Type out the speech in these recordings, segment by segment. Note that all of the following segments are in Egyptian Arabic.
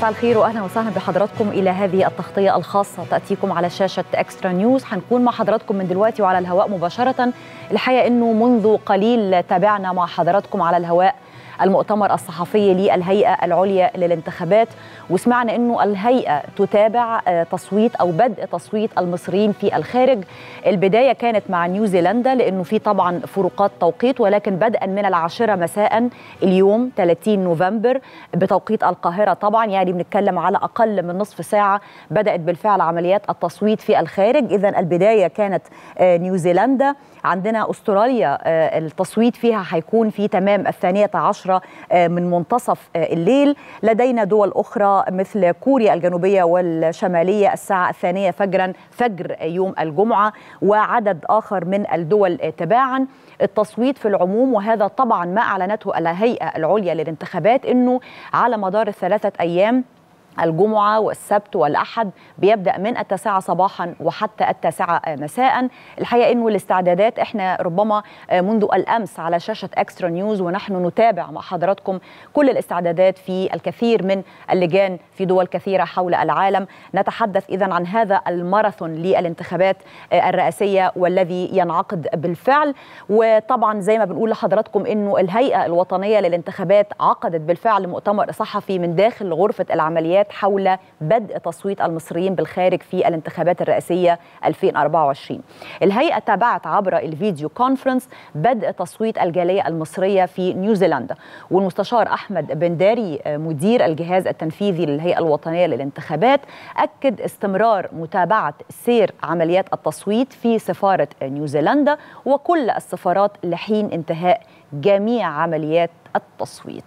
مساء الخير واهلا وسهلا بحضراتكم الى هذه التغطيه الخاصه تاتيكم على شاشه اكسترا نيوز هنكون مع حضراتكم من دلوقتي وعلى الهواء مباشره الحقيقه انه منذ قليل تابعنا مع حضراتكم على الهواء المؤتمر الصحفي للهيئه العليا للانتخابات وسمعنا انه الهيئه تتابع تصويت او بدء تصويت المصريين في الخارج البدايه كانت مع نيوزيلندا لانه في طبعا فروقات توقيت ولكن بدءا من العاشره مساء اليوم 30 نوفمبر بتوقيت القاهره طبعا يعني بنتكلم على اقل من نصف ساعه بدات بالفعل عمليات التصويت في الخارج اذا البدايه كانت نيوزيلندا عندنا استراليا التصويت فيها هيكون في تمام الثانيه عشرة من منتصف الليل لدينا دول أخرى مثل كوريا الجنوبية والشمالية الساعة الثانية فجرا فجر يوم الجمعة وعدد آخر من الدول تباعا التصويت في العموم وهذا طبعا ما أعلنته الهيئة العليا للانتخابات أنه على مدار الثلاثة أيام الجمعة والسبت والأحد بيبدأ من التاسعة صباحا وحتى التاسعة مساء الحقيقة أنه الاستعدادات إحنا ربما منذ الأمس على شاشة أكسترا نيوز ونحن نتابع مع حضراتكم كل الاستعدادات في الكثير من اللجان في دول كثيرة حول العالم نتحدث إذا عن هذا الماراثون للانتخابات الرئاسية والذي ينعقد بالفعل وطبعا زي ما بنقول لحضراتكم أنه الهيئة الوطنية للانتخابات عقدت بالفعل مؤتمر صحفي من داخل غرفة العمليات حول بدء تصويت المصريين بالخارج في الانتخابات الرئاسية 2024 الهيئة تابعت عبر الفيديو كونفرنس بدء تصويت الجالية المصرية في نيوزيلندا والمستشار أحمد بنداري مدير الجهاز التنفيذي للهيئة الوطنية للانتخابات أكد استمرار متابعة سير عمليات التصويت في سفارة نيوزيلندا وكل السفارات لحين انتهاء جميع عمليات التصويت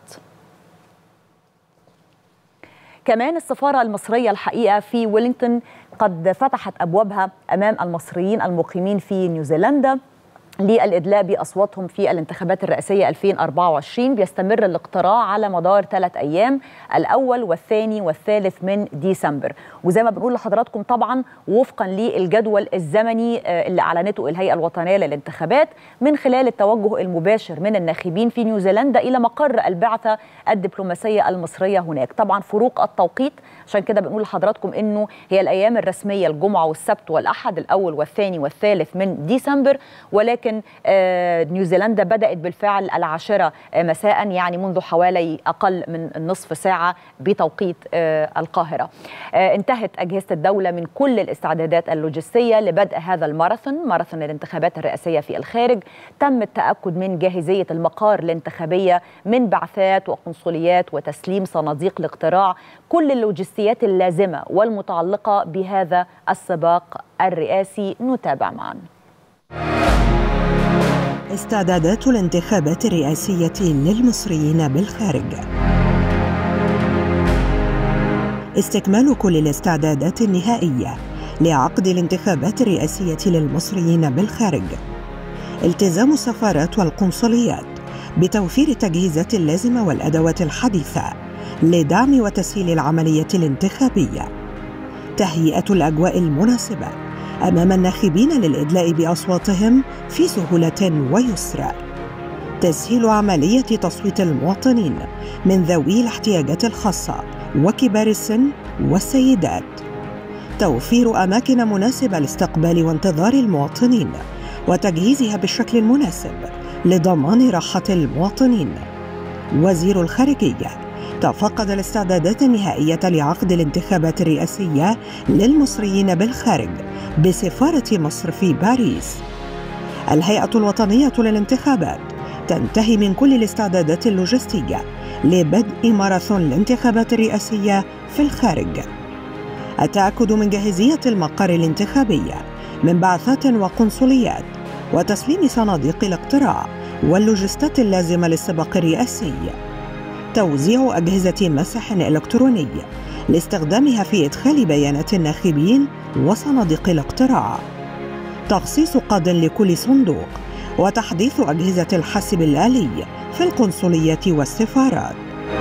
كمان السفارة المصرية الحقيقة في ويلينغتون قد فتحت أبوابها أمام المصريين المقيمين في نيوزيلندا للإدلاء بأصواتهم في الانتخابات الرئاسية 2024 بيستمر الاقتراع على مدار ثلاث أيام الأول والثاني والثالث من ديسمبر وزي ما بنقول لحضراتكم طبعا وفقا للجدول الزمني اللي أعلنته الهيئة الوطنية للانتخابات من خلال التوجه المباشر من الناخبين في نيوزيلندا إلى مقر البعثة الدبلوماسية المصرية هناك طبعا فروق التوقيت عشان كده بنقول لحضراتكم إنه هي الأيام الرسمية الجمعة والسبت والأحد الأول والثاني والثالث من ديسمبر ولكن لكن نيوزيلندا بدأت بالفعل العاشرة مساء يعني منذ حوالي أقل من نصف ساعة بتوقيت القاهرة انتهت أجهزة الدولة من كل الاستعدادات اللوجستية لبدء هذا الماراثون ماراثون الانتخابات الرئاسية في الخارج تم التأكد من جاهزية المقار الانتخابية من بعثات وقنصليات وتسليم صناديق الاقتراع كل اللوجستيات اللازمة والمتعلقة بهذا السباق الرئاسي نتابع معا استعدادات الانتخابات الرئاسية للمصريين بالخارج استكمال كل الاستعدادات النهائية لعقد الانتخابات الرئاسية للمصريين بالخارج التزام السفارات والقنصليات بتوفير التجهيزات اللازمة والأدوات الحديثة لدعم وتسهيل العملية الانتخابية تهيئة الأجواء المناسبة امام الناخبين للادلاء باصواتهم في سهوله ويسر تسهيل عمليه تصويت المواطنين من ذوي الاحتياجات الخاصه وكبار السن والسيدات توفير اماكن مناسبه لاستقبال وانتظار المواطنين وتجهيزها بالشكل المناسب لضمان راحه المواطنين وزير الخارجيه تفقد الاستعدادات النهائية لعقد الانتخابات الرئاسية للمصريين بالخارج بسفارة مصر في باريس. الهيئة الوطنية للانتخابات تنتهي من كل الاستعدادات اللوجستية لبدء ماراثون الانتخابات الرئاسية في الخارج. التأكد من جاهزية المقر الانتخابية من بعثات وقنصليات وتسليم صناديق الاقتراع واللوجستات اللازمة للسباق الرئاسي. توزيع أجهزة مسح إلكتروني لاستخدامها في إدخال بيانات الناخبين وصناديق الاقتراع تخصيص قاض لكل صندوق وتحديث أجهزة الحاسب الآلي في القنصليات والسفارات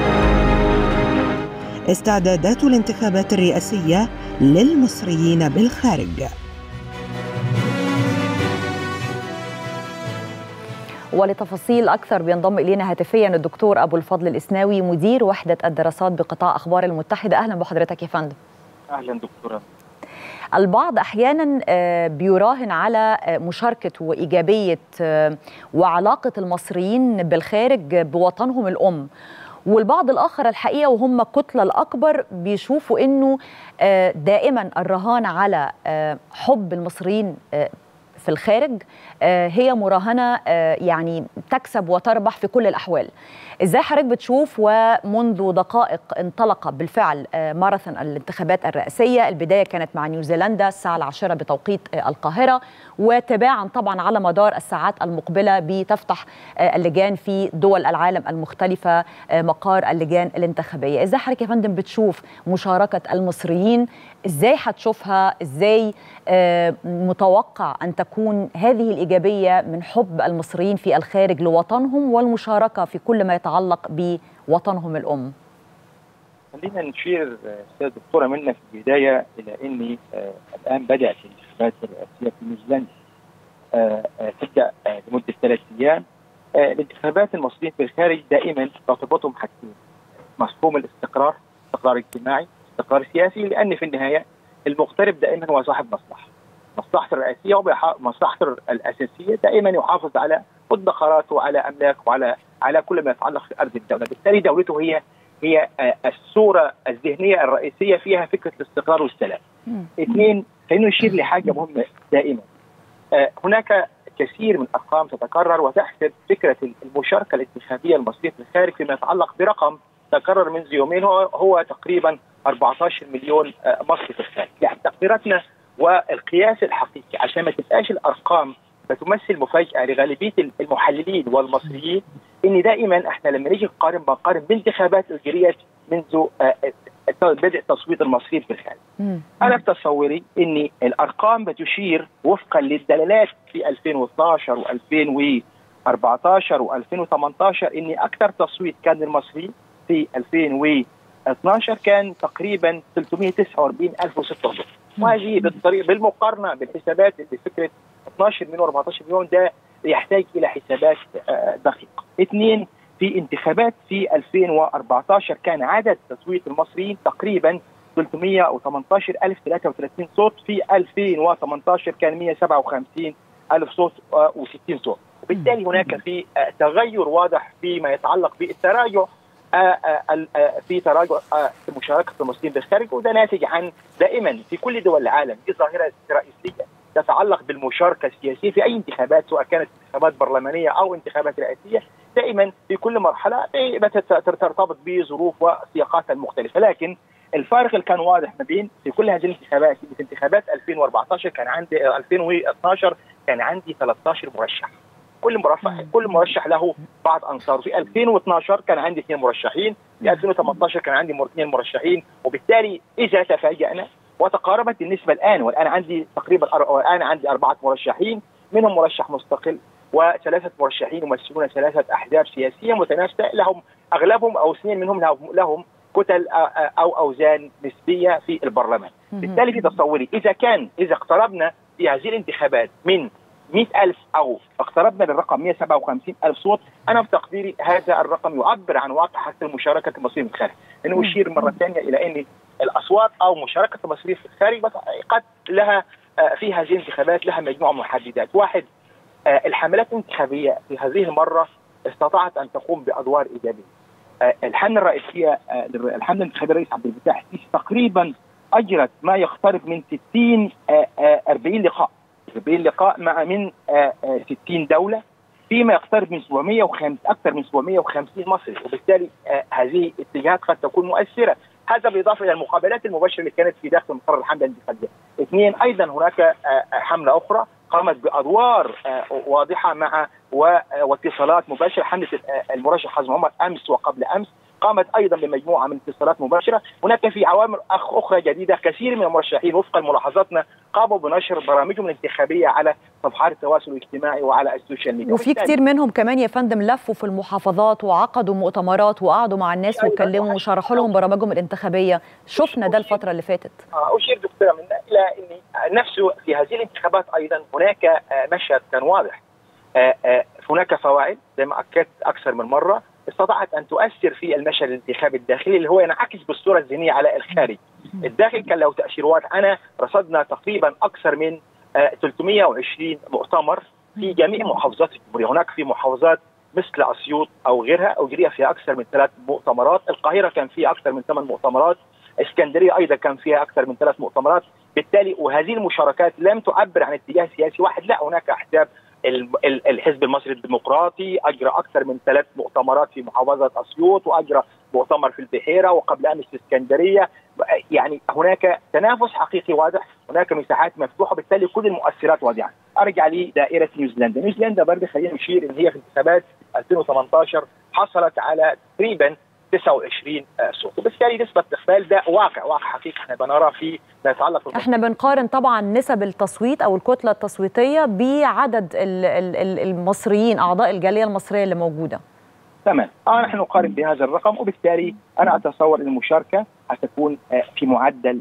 استعدادات الانتخابات الرئاسية للمصريين بالخارج ولتفاصيل اكثر بينضم الينا هاتفيا الدكتور ابو الفضل الاسناوي مدير وحده الدراسات بقطاع اخبار المتحده اهلا بحضرتك يا فندم اهلا دكتوره البعض احيانا بيراهن على مشاركه وايجابيه وعلاقه المصريين بالخارج بوطنهم الام والبعض الاخر الحقيقه وهم الكتله الاكبر بيشوفوا انه دائما الرهان على حب المصريين في الخارج هي مراهنه يعني تكسب وتربح في كل الاحوال ازاي حضرتك بتشوف ومنذ دقائق انطلق بالفعل ماراثون الانتخابات الرئاسيه البدايه كانت مع نيوزيلندا الساعه العاشرة بتوقيت القاهره وتباعا طبعا على مدار الساعات المقبله بتفتح اللجان في دول العالم المختلفه مقار اللجان الانتخابيه ازاي حضرتك يا فندم بتشوف مشاركه المصريين ازاي هتشوفها ازاي متوقع ان تكون هذه الايجابيه من حب المصريين في الخارج لوطنهم والمشاركه في كل ما يتعلق بوطنهم الام خلينا نشير استاذ دكتوره منا في البدايه الى ان الان بدات الانتخابات الرئاسيه في نيوزيلندا تبدا لمده ثلاث ايام الانتخابات المصريين في الخارج دائما ترتبطهم حاجتين مفهوم الاستقرار استقرار اجتماعي استقرار سياسي لان في النهايه المغترب دائما هو صاحب مصلحه مصلحته الرئاسيه ومصلحته الاساسيه دائما يحافظ على مدخراته وعلى املاكه وعلى على كل ما يتعلق في ارض الدوله، بالتالي دولته هي هي الصوره الذهنيه الرئيسيه فيها فكره الاستقرار والسلام. اثنين خلينا نشير لحاجه مهمه دائما. هناك كثير من الارقام تتكرر وتحسب فكره المشاركه الانتخابيه المصريه في الخارج فيما يتعلق برقم تكرر منذ يومين هو هو تقريبا 14 مليون مصري في الخارج، يعني تقديراتنا والقياس الحقيقي عشان ما تبقاش الارقام بتمثل مفاجاه لغالبيه المحللين والمصريين ان دائما احنا لما نيجي نقارن بنقارن بانتخابات اجريت منذ بدء تصويت المصريين في الخارج. انا في تصوري ان الارقام بتشير وفقا للدلالات في 2012 و2014 و2018 ان اكثر تصويت كان للمصريين في 2012 كان تقريبا 349 الف وستة وهذه بالطريق بالمقارنه بالحسابات اللي فكره 12 مليون 14 مليون ده يحتاج الى حسابات دقيقه. اثنين في انتخابات في 2014 كان عدد تصويت المصريين تقريبا 318033 صوت في 2018 كان 157 ألف صوت و60 صوت وبالتالي هناك في تغير واضح فيما يتعلق بالتراجع في تراجع مشاركه المصريين بالخارج وده ناتج عن دائما في كل دول العالم دي ظاهره رئيسيه تتعلق بالمشاركه السياسيه في اي انتخابات سواء كانت انتخابات برلمانيه او انتخابات رئاسيه دائما في كل مرحله ترتبط بظروف وسياقات المختلفه لكن الفارق اللي كان واضح ما بين في كل هذه الانتخابات في انتخابات 2014 كان عندي 2012 كان عندي 13 مرشح كل مرشح كل مرشح له بعض انصاره في 2012 كان عندي اثنين مرشحين في 2018 كان عندي اثنين مرشحين وبالتالي اذا تفاجئنا وتقاربت النسبه الان والان عندي تقريبا الان عندي اربعه مرشحين منهم مرشح مستقل وثلاثه مرشحين يمثلون ثلاثه احزاب سياسيه متنافسه لهم اغلبهم او اثنين منهم لهم كتل او اوزان نسبيه في البرلمان بالتالي في تصوري اذا كان اذا اقتربنا في هذه الانتخابات من 100000 او اقتربنا للرقم 157 ألف صوت أنا في تقديري هذا الرقم يعبر عن واقع حتى المشاركة المصريين في الخارج لأنه أشير مرة ثانية إلى أن الأصوات أو مشاركة المصريين في الخارج قد لها في هذه الانتخابات لها مجموعة محددات واحد الحملات الانتخابية في هذه المرة استطاعت أن تقوم بأدوار إيجابية الحملة الرئيسية الحملة الانتخابية الرئيس عبد الفتاح السيسي تقريبا أجرت ما يقترب من 60 40 لقاء 40 لقاء مع من 60 دوله فيما يقترب من 750 اكثر من 750 مصري وبالتالي هذه اتجاهات قد تكون مؤثره هذا بالاضافه الى المقابلات المباشره اللي كانت في داخل مقر الحمله الانتخابيه. اثنين ايضا هناك حمله اخرى قامت بادوار واضحه مع واتصالات مباشره حمله المرشح حازم عمر امس وقبل امس قامت ايضا بمجموعه من اتصالات مباشره، هناك في عوامل اخرى جديده كثير من المرشحين وفقا لملاحظاتنا قاموا بنشر برامجهم الانتخابيه على صفحات التواصل الاجتماعي وعلى السوشيال ميديا وفي كثير منهم كمان يا فندم لفوا في المحافظات وعقدوا مؤتمرات وقعدوا مع الناس واتكلموا وشرحوا لهم برامجهم الانتخابيه، شفنا ده الفتره اللي فاتت. اشير دكتوره من الى ان نفسه في هذه الانتخابات ايضا هناك مشهد كان واضح هناك فوائد زي ما اكدت اكثر من مره استطاعت ان تؤثر في المشهد الانتخابي الداخلي اللي هو ينعكس بالصوره الذهنيه على الخارج. الداخل كان له تاثير واضح انا رصدنا تقريبا اكثر من 320 مؤتمر في جميع محافظات الجمهوريه، هناك في محافظات مثل اسيوط او غيرها اجري فيها اكثر من ثلاث مؤتمرات، القاهره كان فيها اكثر من ثمان مؤتمرات، اسكندريه ايضا كان فيها اكثر من ثلاث مؤتمرات، بالتالي وهذه المشاركات لم تعبر عن اتجاه سياسي واحد، لا هناك احزاب الحزب المصري الديمقراطي اجرى اكثر من ثلاث مؤتمرات في محافظه اسيوط واجرى مؤتمر في البحيره وقبل امس في اسكندريه يعني هناك تنافس حقيقي واضح هناك مساحات مفتوحه بالتالي كل المؤثرات واضحه ارجع لدائره نيوزيلندا نيوزيلندا برضه خلينا نشير ان هي في انتخابات 2018 حصلت على تقريبا 29 صوت وبالتالي نسبه الاقبال ده واقع واقع حقيقي احنا بنرى في ما يتعلق احنا بنقارن طبعا نسب التصويت او الكتله التصويتيه بعدد المصريين اعضاء الجاليه المصريه اللي موجوده تمام آه نحن نقارن بهذا الرقم وبالتالي انا اتصور ان المشاركه هتكون في معدل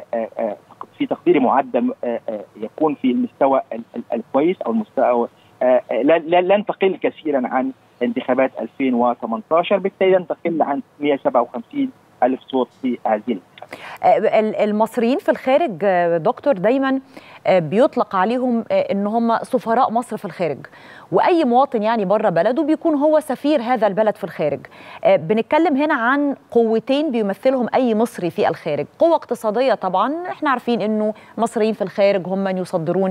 في تقديري معدل يكون في المستوى الكويس او المستوى لن تقل كثيرا عن انتخابات 2018 بالتالي لن تقل عن 157 ألف صوت في هذه المصريين في الخارج دكتور دايما بيطلق عليهم ان هم سفراء مصر في الخارج واي مواطن يعني بره بلده بيكون هو سفير هذا البلد في الخارج بنتكلم هنا عن قوتين بيمثلهم اي مصري في الخارج قوه اقتصاديه طبعا احنا عارفين انه المصريين في الخارج هم من يصدرون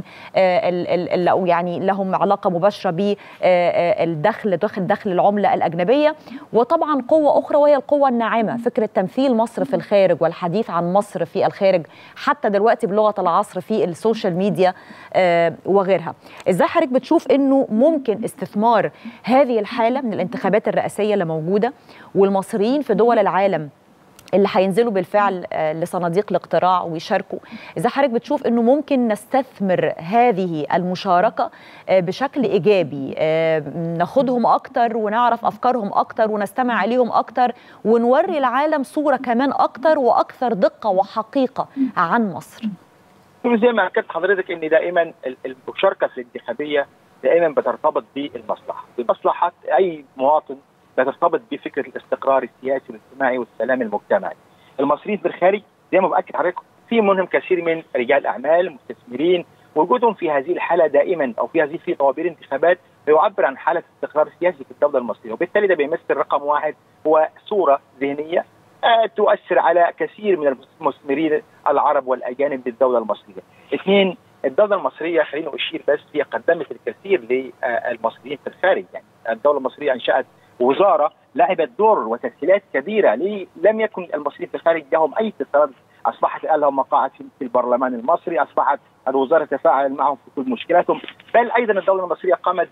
او يعني لهم علاقه مباشره بالدخل دخل دخل العمله الاجنبيه وطبعا قوه اخرى وهي القوه الناعمه فكره تمثيل مصر في الخارج والحديث عن مصر في الخارج حتى دلوقتي بلغه العصر في السوشيال ميديا وغيرها ازاي حضرتك بتشوف انه ممكن استثمار هذه الحاله من الانتخابات الرئاسيه اللي موجوده والمصريين في دول العالم اللي هينزلوا بالفعل لصناديق الاقتراع ويشاركوا اذا حضرتك بتشوف انه ممكن نستثمر هذه المشاركه بشكل ايجابي ناخدهم اكتر ونعرف افكارهم اكتر ونستمع اليهم اكتر ونوري العالم صوره كمان اكتر واكثر دقه وحقيقه عن مصر زي ما اكدت حضرتك ان دائما المشاركه في الانتخابيه دائما بترتبط بالمصلحه، بمصلحه اي مواطن بترتبط بفكره الاستقرار السياسي والاجتماعي والسلام المجتمعي. المصريين في الخارج زي ما باكد حضرتك في منهم كثير من رجال اعمال مستثمرين وجودهم في هذه الحاله دائما او في هذه في طوابير انتخابات يعبر عن حاله استقرار سياسي في الدوله المصريه وبالتالي ده بيمثل رقم واحد هو صوره ذهنيه تؤثر على كثير من المستثمرين العرب والاجانب بالدوله المصريه. اثنين الدوله المصريه خليني اشير بس هي قدمت الكثير للمصريين في الخارج يعني الدوله المصريه انشات وزاره لعبت دور وتسهيلات كبيره لم يكن المصريين في الخارج لهم اي اتصالات اصبحت لهم مقاعد في البرلمان المصري اصبحت الوزاره تتفاعل معهم في كل مشكلاتهم بل ايضا الدوله المصريه قامت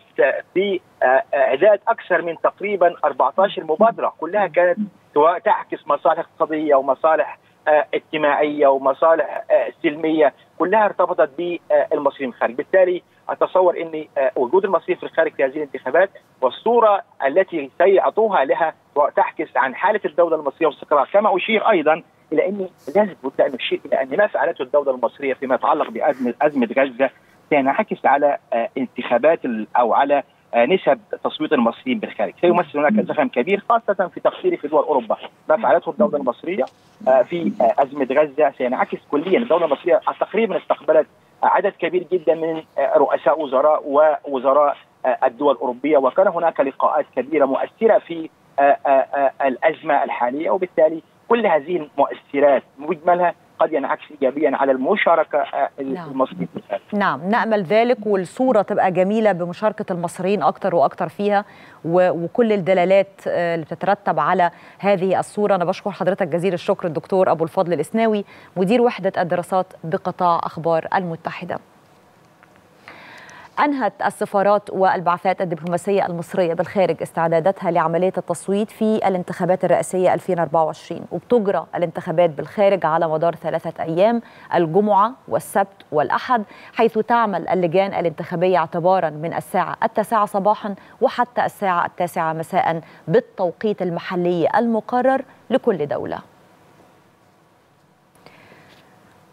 باعداد اكثر من تقريبا 14 مبادره كلها كانت تعكس مصالح اقتصاديه ومصالح اجتماعيه ومصالح سلميه كلها ارتبطت بالمصريين في الخارج، بالتالي اتصور ان وجود المصريين في الخارج في هذه الانتخابات والصوره التي سيعطوها لها تعكس عن حاله الدوله المصريه واستقرار، كما اشير ايضا الى ان لازم بد ان نشير الى ان ما فعلته الدوله المصريه فيما يتعلق بازمه ازمه غزه سينعكس على انتخابات او على نسب تصويت المصريين بالخارج سيمثل هناك زخم كبير خاصة في تقصير في دول أوروبا ما فعلته الدولة المصرية في أزمة غزة سينعكس كليا الدولة المصرية تقريبا استقبلت عدد كبير جدا من رؤساء وزراء ووزراء الدول الأوروبية وكان هناك لقاءات كبيرة مؤثرة في الأزمة الحالية وبالتالي كل هذه المؤثرات مجملها قد ينعكس ايجابيا على المشاركه المصريين نعم. نعم نامل ذلك والصوره تبقى جميله بمشاركه المصريين اكثر واكثر فيها وكل الدلالات اللي بتترتب على هذه الصوره انا بشكر حضرتك جزيل الشكر الدكتور ابو الفضل الاسناوي مدير وحده الدراسات بقطاع اخبار المتحده أنهت السفارات والبعثات الدبلوماسية المصرية بالخارج استعداداتها لعملية التصويت في الانتخابات الرئاسية 2024 وبتجرى الانتخابات بالخارج على مدار ثلاثة أيام الجمعة والسبت والأحد حيث تعمل اللجان الانتخابية اعتبارا من الساعة التاسعة صباحا وحتى الساعة التاسعة مساء بالتوقيت المحلي المقرر لكل دولة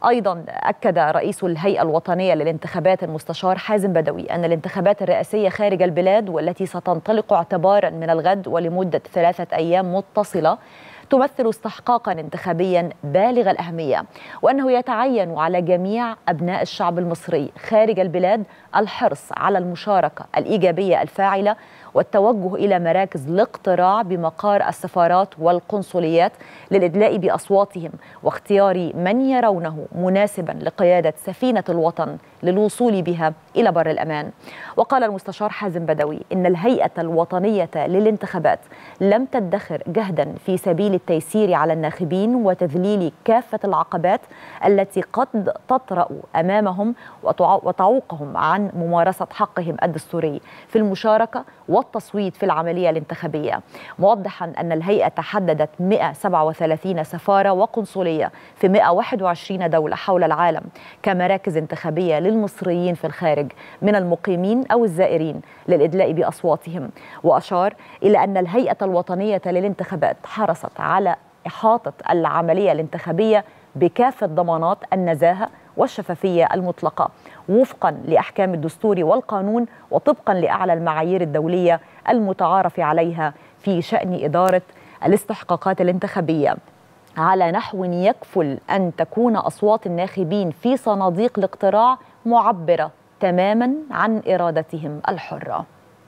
ايضا اكد رئيس الهيئه الوطنيه للانتخابات المستشار حازم بدوي ان الانتخابات الرئاسيه خارج البلاد والتي ستنطلق اعتبارا من الغد ولمده ثلاثه ايام متصله تمثل استحقاقا انتخابيا بالغ الاهميه وانه يتعين على جميع ابناء الشعب المصري خارج البلاد الحرص على المشاركه الايجابيه الفاعله والتوجه الى مراكز الاقتراع بمقار السفارات والقنصليات للادلاء باصواتهم واختيار من يرونه مناسبا لقياده سفينه الوطن للوصول بها الى بر الامان. وقال المستشار حازم بدوي ان الهيئه الوطنيه للانتخابات لم تدخر جهدا في سبيل التيسير على الناخبين وتذليل كافه العقبات التي قد تطرا امامهم وتعوقهم عن ممارسه حقهم الدستوري في المشاركه والتصويت في العمليه الانتخابيه موضحا ان الهيئه حددت 137 سفاره وقنصليه في 121 دوله حول العالم كمراكز انتخابيه للمصريين في الخارج من المقيمين او الزائرين للادلاء باصواتهم واشار الى ان الهيئه الوطنيه للانتخابات حرصت على احاطه العمليه الانتخابيه بكافه ضمانات النزاهه والشفافيه المطلقه وفقا لاحكام الدستور والقانون وطبقا لاعلى المعايير الدوليه المتعارف عليها في شان اداره الاستحقاقات الانتخابيه على نحو يكفل ان تكون اصوات الناخبين في صناديق الاقتراع معبره تماما عن ارادتهم الحره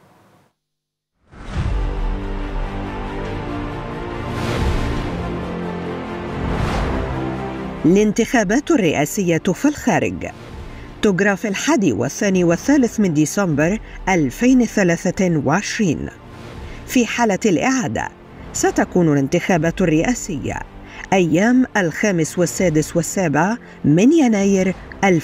الانتخابات الرئاسية في الخارج تجرى في الحادي والثاني والثالث من ديسمبر 2023 في حالة الإعادة ستكون الانتخابات الرئاسية أيام الخامس والسادس والسابع من يناير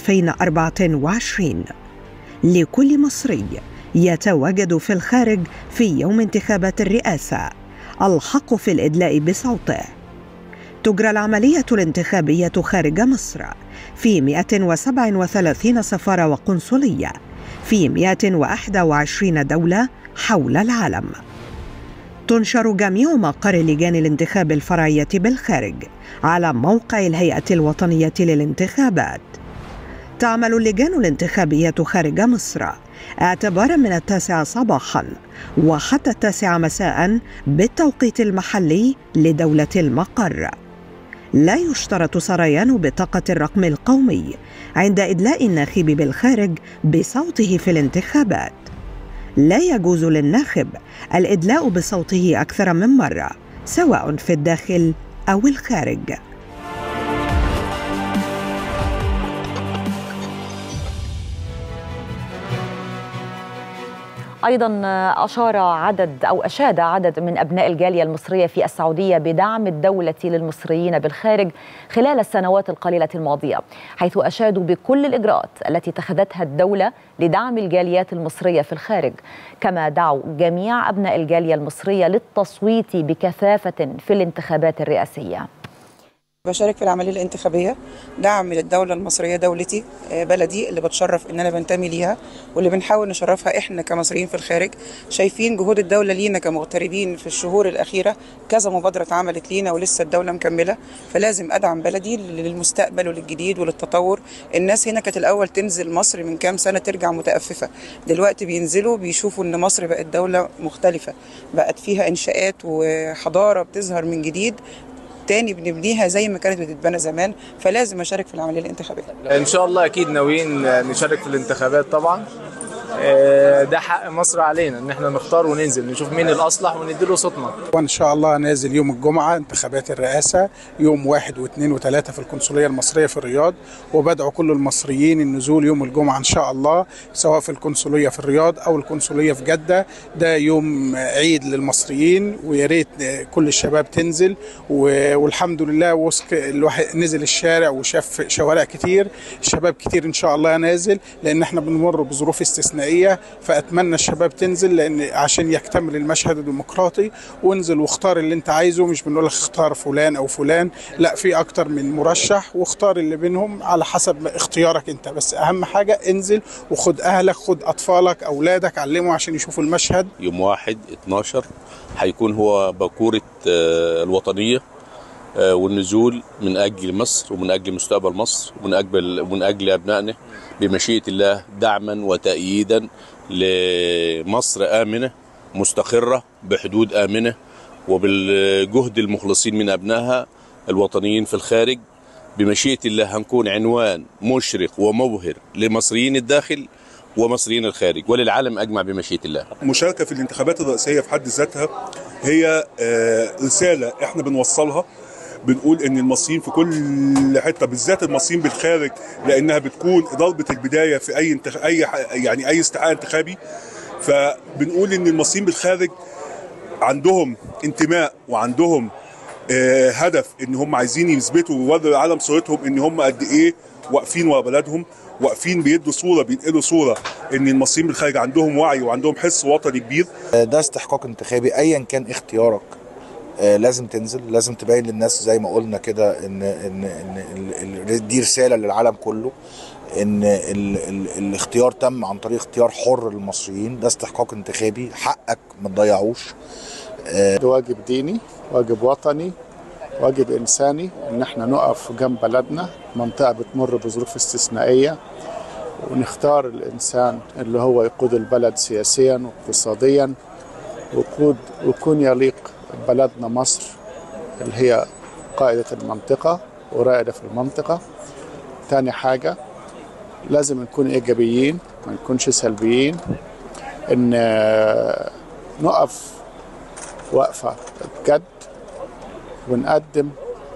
2024 لكل مصري يتواجد في الخارج في يوم انتخابات الرئاسة الحق في الإدلاء بصوته تجرى العملية الانتخابية خارج مصر في 137 سفارة وقنصلية في 121 دولة حول العالم. تنشر جميع مقر لجان الانتخاب الفرعية بالخارج على موقع الهيئة الوطنية للانتخابات. تعمل اللجان الانتخابية خارج مصر اعتبارا من التاسعة صباحا وحتى التاسعة مساء بالتوقيت المحلي لدولة المقر. لا يشترط سريان بطاقة الرقم القومي عند إدلاء الناخب بالخارج بصوته في الانتخابات. لا يجوز للناخب الإدلاء بصوته أكثر من مرة سواء في الداخل أو الخارج. ايضا اشار عدد او اشاد عدد من ابناء الجاليه المصريه في السعوديه بدعم الدوله للمصريين بالخارج خلال السنوات القليله الماضيه حيث اشادوا بكل الاجراءات التي اتخذتها الدوله لدعم الجاليات المصريه في الخارج كما دعوا جميع ابناء الجاليه المصريه للتصويت بكثافه في الانتخابات الرئاسيه بشارك في العمليه الانتخابيه دعم للدوله المصريه دولتي بلدي اللي بتشرف ان انا بنتمي ليها واللي بنحاول نشرفها احنا كمصريين في الخارج شايفين جهود الدوله لينا كمغتربين في الشهور الاخيره كذا مبادره اتعملت لينا ولسه الدوله مكمله فلازم ادعم بلدي للمستقبل وللجديد وللتطور الناس هنا كانت الاول تنزل مصر من كام سنه ترجع متأففه دلوقتي بينزلوا بيشوفوا ان مصر بقت دوله مختلفه بقت فيها انشاءات وحضاره بتظهر من جديد تاني بنبنيها زي ما كانت بتتبنى زمان فلازم اشارك في العمليه الانتخابيه ان شاء الله اكيد ناويين نشارك في الانتخابات طبعا ده حق مصر علينا ان احنا نختار وننزل نشوف مين الاصلح ونديله صوتنا وان شاء الله نازل يوم الجمعه انتخابات الرئاسه يوم واحد واثنين وثلاثه في القنصليه المصريه في الرياض وبدعو كل المصريين النزول يوم الجمعه ان شاء الله سواء في القنصليه في الرياض او القنصليه في جده ده يوم عيد للمصريين ويا ريت كل الشباب تنزل والحمد لله وسق الواحد نزل الشارع وشاف شوارع كتير شباب كتير ان شاء الله نازل لان احنا بنمر بظروف استثنائيه استثنائيه فاتمنى الشباب تنزل لان عشان يكتمل المشهد الديمقراطي وانزل واختار اللي انت عايزه مش بنقول لك اختار فلان او فلان لا في اكتر من مرشح واختار اللي بينهم على حسب اختيارك انت بس اهم حاجه انزل وخد اهلك خد اطفالك اولادك علموا عشان يشوفوا المشهد يوم واحد 12 هيكون هو باكوره الوطنيه آه، والنزول من اجل مصر ومن اجل مستقبل مصر ومن اجل ومن اجل ابنائنا بمشيئه الله دعما وتأييدا لمصر امنه مستقره بحدود امنه وبالجهد المخلصين من ابنائها الوطنيين في الخارج بمشيئه الله هنكون عنوان مشرق ومبهر لمصريين الداخل ومصريين الخارج وللعالم اجمع بمشيئه الله المشاركه في الانتخابات الرئاسيه في حد ذاتها هي آه، رساله احنا بنوصلها بنقول ان المصريين في كل حته بالذات المصريين بالخارج لانها بتكون ضربه البدايه في اي انتخ... اي ح- يعني اي استدعاء انتخابي فبنقول ان المصريين بالخارج عندهم انتماء وعندهم آه، هدف ان هم عايزين يثبتوا ويوروا العالم صورتهم ان هم قد ايه واقفين ورا بلدهم واقفين بيدوا صوره بينقلوا صوره ان المصريين بالخارج عندهم وعي وعندهم حس وطني كبير ده استحقاق انتخابي ايا كان اختيارك آه، لازم تنزل لازم تبين للناس زي ما قلنا كده ان ان ان ال- ال- دي رساله للعالم كله ان ال ال الاختيار تم عن طريق اختيار حر للمصريين ده استحقاق انتخابي حقك ما تضيعوش ده واجب ديني واجب وطني واجب إنساني إن احنا نقف جنب بلدنا منطقة بتمر بظروف استثنائية ونختار الإنسان اللي هو يقود البلد سياسيا واقتصاديا ويقود ويكون يليق بلدنا مصر اللي هي قائدة المنطقة ورائدة في المنطقة تاني حاجة لازم نكون إيجابيين ما نكونش سلبيين إن آه، نقف وقفة بجد ونقدم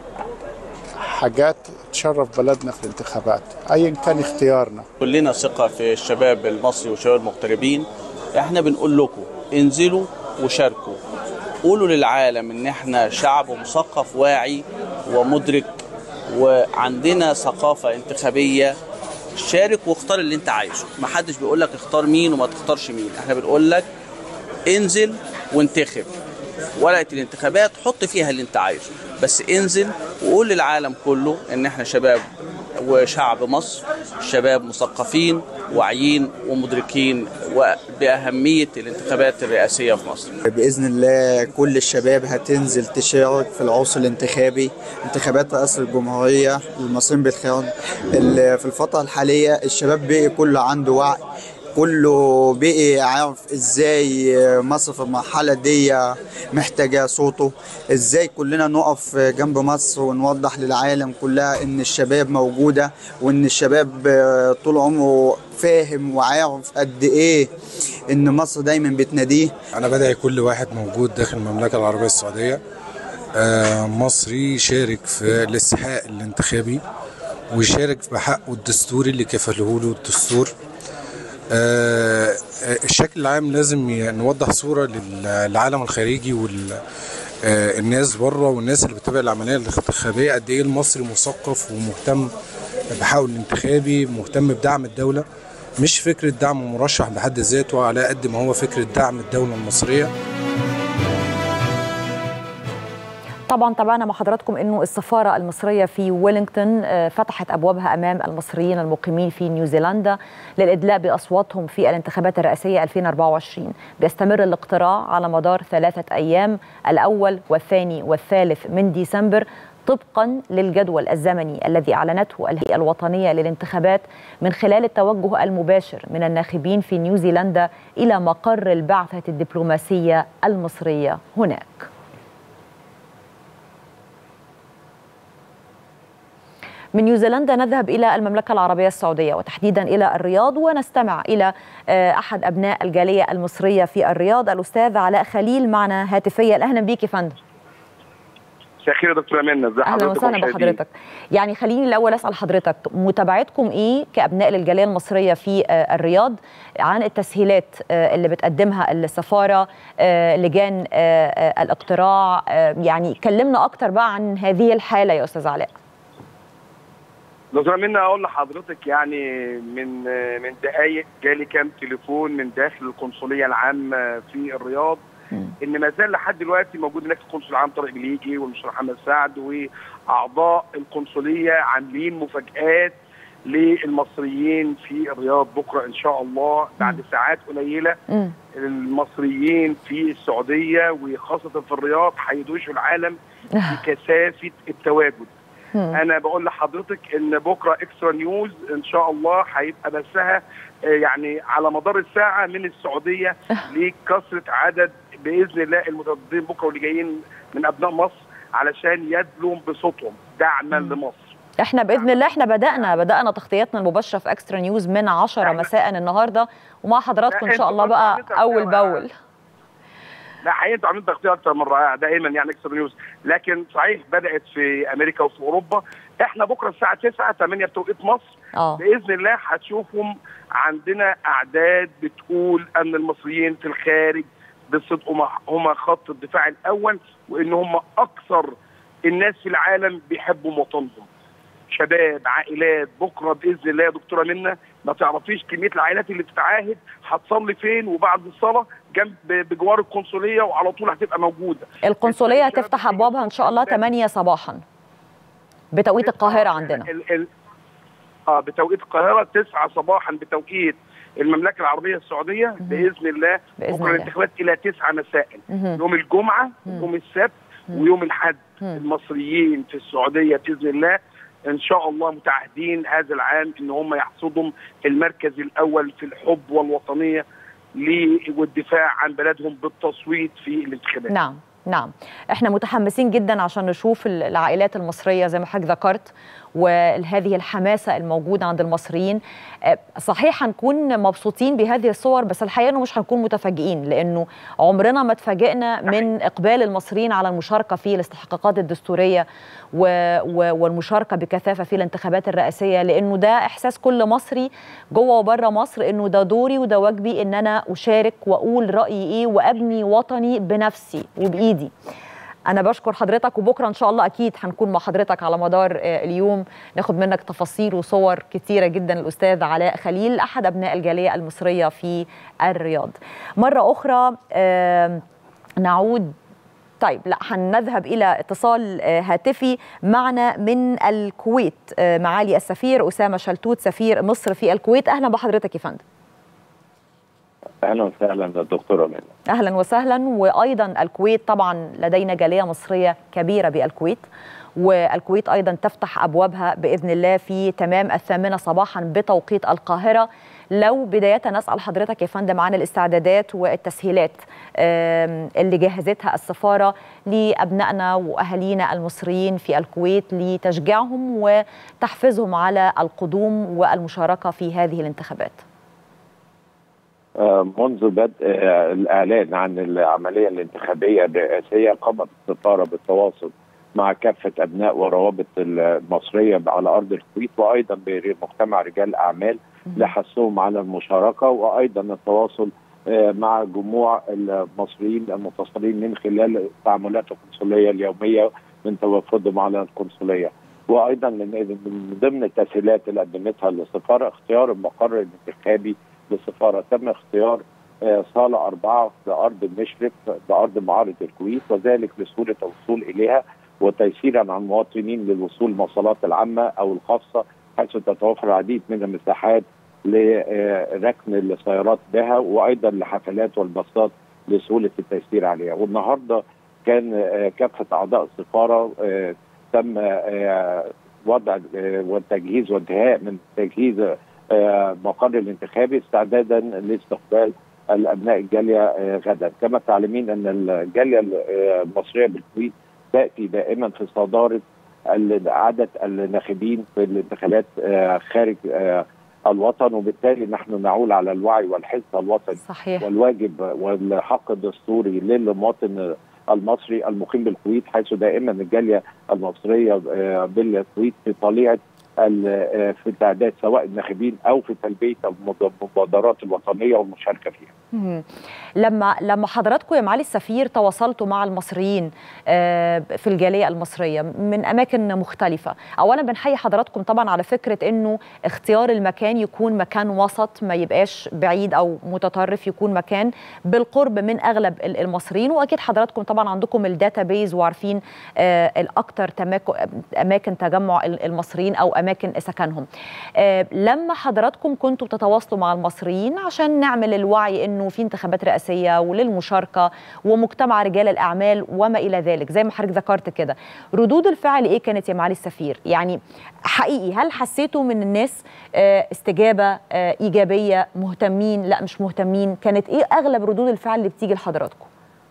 حاجات تشرف بلدنا في الانتخابات ايا كان اختيارنا كلنا ثقة في الشباب المصري والشباب المغتربين احنا بنقول لكم انزلوا وشاركوا قولوا للعالم ان احنا شعب مثقف واعي ومدرك وعندنا ثقافة انتخابية شارك واختار اللي انت عايزه ما حدش بيقول لك اختار مين وما تختارش مين احنا بنقول لك انزل وانتخب ورقة الانتخابات حط فيها اللي انت عايزه بس انزل وقول للعالم كله ان احنا شباب وشعب مصر شباب مثقفين واعيين ومدركين وبأهمية الانتخابات الرئاسية في مصر بإذن الله كل الشباب هتنزل تشارك في العرس الانتخابي انتخابات رئاسة الجمهورية المصريين بالخيار ال- في الفترة الحالية الشباب بقي كله عنده وعي كله بقي عارف ازاي مصر في المرحلة دي محتاجة صوته ازاي كلنا نقف جنب مصر ونوضح للعالم كلها ان الشباب موجودة وان الشباب طول عمره فاهم وعارف قد ايه ان مصر دايما بتناديه أنا بدعي كل واحد موجود داخل المملكة العربية السعودية آه، مصري يشارك في الاستحقاق الانتخابي ويشارك بحقه الدستوري اللي كفله له الدستور آه، آه، الشكل العام لازم ي- نوضح صورة لل- للعالم الخارجي والناس بره والناس اللي بتتابع العملية الانتخابية قد ايه المصري مثقف ومهتم بحقه الانتخابي مهتم بدعم الدولة مش فكرة دعم مرشح بحد ذاته على قد ما هو فكرة دعم الدولة المصرية طبعا تابعنا مع حضراتكم انه السفاره المصريه في ويلينغتون آه، فتحت ابوابها امام المصريين المقيمين في نيوزيلندا للادلاء باصواتهم في الانتخابات الرئاسيه 2024 بيستمر الاقتراع على مدار ثلاثه ايام الاول والثاني والثالث من ديسمبر طبقا للجدول الزمني الذي اعلنته الهيئه الوطنيه للانتخابات من خلال التوجه المباشر من الناخبين في نيوزيلندا الى مقر البعثه الدبلوماسيه المصريه هناك من نيوزيلندا نذهب إلى المملكة العربية السعودية وتحديدا إلى الرياض ونستمع إلى آه، أحد أبناء الجالية المصرية في الرياض الأستاذ علاء خليل معنا هاتفيا أهلا بيك يا فندم مساء الخير يا دكتور امانه ازي أهلا حضرتك وسهلا ومشاهدين؟ بحضرتك يعني خليني الأول أسأل حضرتك متابعتكم إيه كأبناء للجالية المصرية في آه، الرياض عن التسهيلات آه، اللي بتقدمها السفارة آه، لجان آه، آه، الاقتراع آه، يعني كلمنا أكتر بقى عن هذه الحالة يا أستاذ علاء دكتور امانه اقول لحضرتك يعني من من دقائق جالي كام تليفون من داخل القنصليه العامه في الرياض ان ما زال لحد دلوقتي موجود هناك القنصل العام طارق بليجي والمستشار محمد سعد واعضاء القنصليه عاملين مفاجات للمصريين في الرياض بكره ان شاء الله بعد ساعات قليله المصريين في السعوديه وخاصه في الرياض هيدوشوا العالم بكثافه التواجد مم. انا بقول لحضرتك ان بكره اكسترا نيوز ان شاء الله هيبقى بثها آه، يعني على مدار الساعه من السعوديه لكثره عدد باذن الله المترددين بكره واللي جايين من ابناء مصر علشان يدلوا بصوتهم دعما لمصر احنا باذن الله احنا بدانا بدانا تغطيتنا المباشره في اكسترا نيوز من 10 مساء النهارده ومع حضراتكم ان شاء الله بقى اول باول لا حقيقه انتوا عاملين تغطيه اكتر من رائعه دائما يعني اكسترا نيوز لكن صحيح بدات في امريكا وفي اوروبا احنا بكره الساعه 9 8 بتوقيت مصر اه باذن الله هتشوفهم عندنا اعداد بتقول ان المصريين في الخارج بالصدق هم- هم خط الدفاع الاول وان هم اكثر الناس في العالم بيحبوا وطنهم شباب عائلات بكره باذن الله يا دكتوره منى ما تعرفيش كميه العائلات اللي بتتعاهد هتصلي فين وبعد الصلاه جنب بجوار القنصليه وعلى طول هتبقى موجوده القنصليه هتفتح ابوابها ان شاء الله 8 صباحا بتوقيت القاهره عندنا ال ال اه بتوقيت القاهره 9 صباحا بتوقيت المملكه العربيه السعوديه باذن الله بإذن بكره الله. الانتخابات الى 9 مساء مهم. يوم الجمعه ويوم السبت ويوم الاحد المصريين في السعوديه باذن الله ان شاء الله متعهدين هذا العام ان هم يحصدوا المركز الاول في الحب والوطنيه لي- والدفاع عن بلدهم بالتصويت في الانتخابات نعم نعم احنا متحمسين جدا عشان نشوف ال- العائلات المصريه زي ما حضرتك ذكرت وهذه الحماسه الموجوده عند المصريين آه، صحيح هنكون مبسوطين بهذه الصور بس الحقيقه انه مش هنكون متفاجئين لانه عمرنا ما اتفاجئنا من اقبال المصريين على المشاركه في الاستحقاقات الدستوريه و و والمشاركه بكثافه في الانتخابات الرئاسيه لانه ده احساس كل مصري جوه وبره مصر انه ده دوري وده واجبي ان انا اشارك واقول رايي ايه وابني وطني بنفسي وبايدي انا بشكر حضرتك وبكره ان شاء الله اكيد هنكون مع حضرتك على مدار آه، اليوم ناخد منك تفاصيل وصور كتيره جدا الاستاذ علاء خليل احد ابناء الجاليه المصريه في الرياض مره اخرى آم، نعود طيب لا هنذهب الى اتصال آه، هاتفي معنا من الكويت آه، معالي السفير اسامه شلتوت سفير مصر في الكويت اهلا بحضرتك يا فندم اهلا وسهلا دكتوره منى اهلا وسهلا وايضا الكويت طبعا لدينا جاليه مصريه كبيره بالكويت والكويت ايضا تفتح ابوابها باذن الله في تمام الثامنه صباحا بتوقيت القاهره لو بدايه نسال حضرتك يا فندم عن الاستعدادات والتسهيلات آم، اللي جهزتها السفاره لابنائنا واهالينا المصريين في الكويت لتشجيعهم وتحفيزهم على القدوم والمشاركه في هذه الانتخابات آه، منذ بدء آه، الاعلان عن العمليه الانتخابيه الرئاسيه قامت السفاره بالتواصل مع كافه ابناء وروابط المصريه على ارض الكويت وايضا بمجتمع رجال الاعمال لحثهم على المشاركه وايضا التواصل آه، مع جموع المصريين المتصلين من خلال التعاملات القنصليه اليوميه من توافدهم على القنصليه وايضا من من ضمن التسهيلات اللي قدمتها السفاره اختيار المقر الانتخابي للسفاره تم اختيار آه، صاله اربعه بارض المشرف بارض معارض الكويت وذلك لسهوله الوصول اليها وتيسيرا على المواطنين للوصول المواصلات العامه او الخاصه حيث تتوفر العديد من المساحات لركن السيارات بها وايضا لحفلات والباصات لسهوله التيسير عليها والنهارده كان آه، كافه اعضاء السفاره آه، تم آه، وضع آه، والتجهيز وانتهاء من تجهيز آه، مقر الانتخابي استعدادا لاستقبال الابناء الجاليه آه، غدا كما تعلمين ان الجاليه آه، المصريه بالكويت تاتي دائما في صداره ال- عدد الناخبين في الانتخابات آه، خارج آه، الوطن وبالتالي نحن نعول على الوعي والحث الوطني صحيح والواجب والحق الدستوري للمواطن المصري المقيم بالكويت حيث دائما الجاليه المصريه آه، بالكويت في طليعه ال- آه، في التعداد سواء الناخبين او في تلبيه المب- المبادرات الوطنيه والمشاركه فيها. مم. لما لما حضراتكم يا معالي السفير تواصلتوا مع المصريين آه، في الجاليه المصريه من اماكن مختلفه اولا بنحيي حضراتكم طبعا على فكره انه اختيار المكان يكون مكان وسط ما يبقاش بعيد او متطرف يكون مكان بالقرب من اغلب ال- المصريين واكيد حضراتكم طبعا عندكم الداتا بيز وعارفين آه، الاكثر تماك- اماكن تجمع ال- المصريين او اماكن سكنهم لما حضراتكم كنتوا بتتواصلوا مع المصريين عشان نعمل الوعي انه في انتخابات رئاسيه وللمشاركه ومجتمع رجال الاعمال وما الى ذلك زي ما حضرتك ذكرت كده ردود الفعل ايه كانت يا معالي السفير يعني حقيقي هل حسيتوا من الناس استجابه ايجابيه مهتمين لا مش مهتمين كانت ايه اغلب ردود الفعل اللي بتيجي لحضراتكم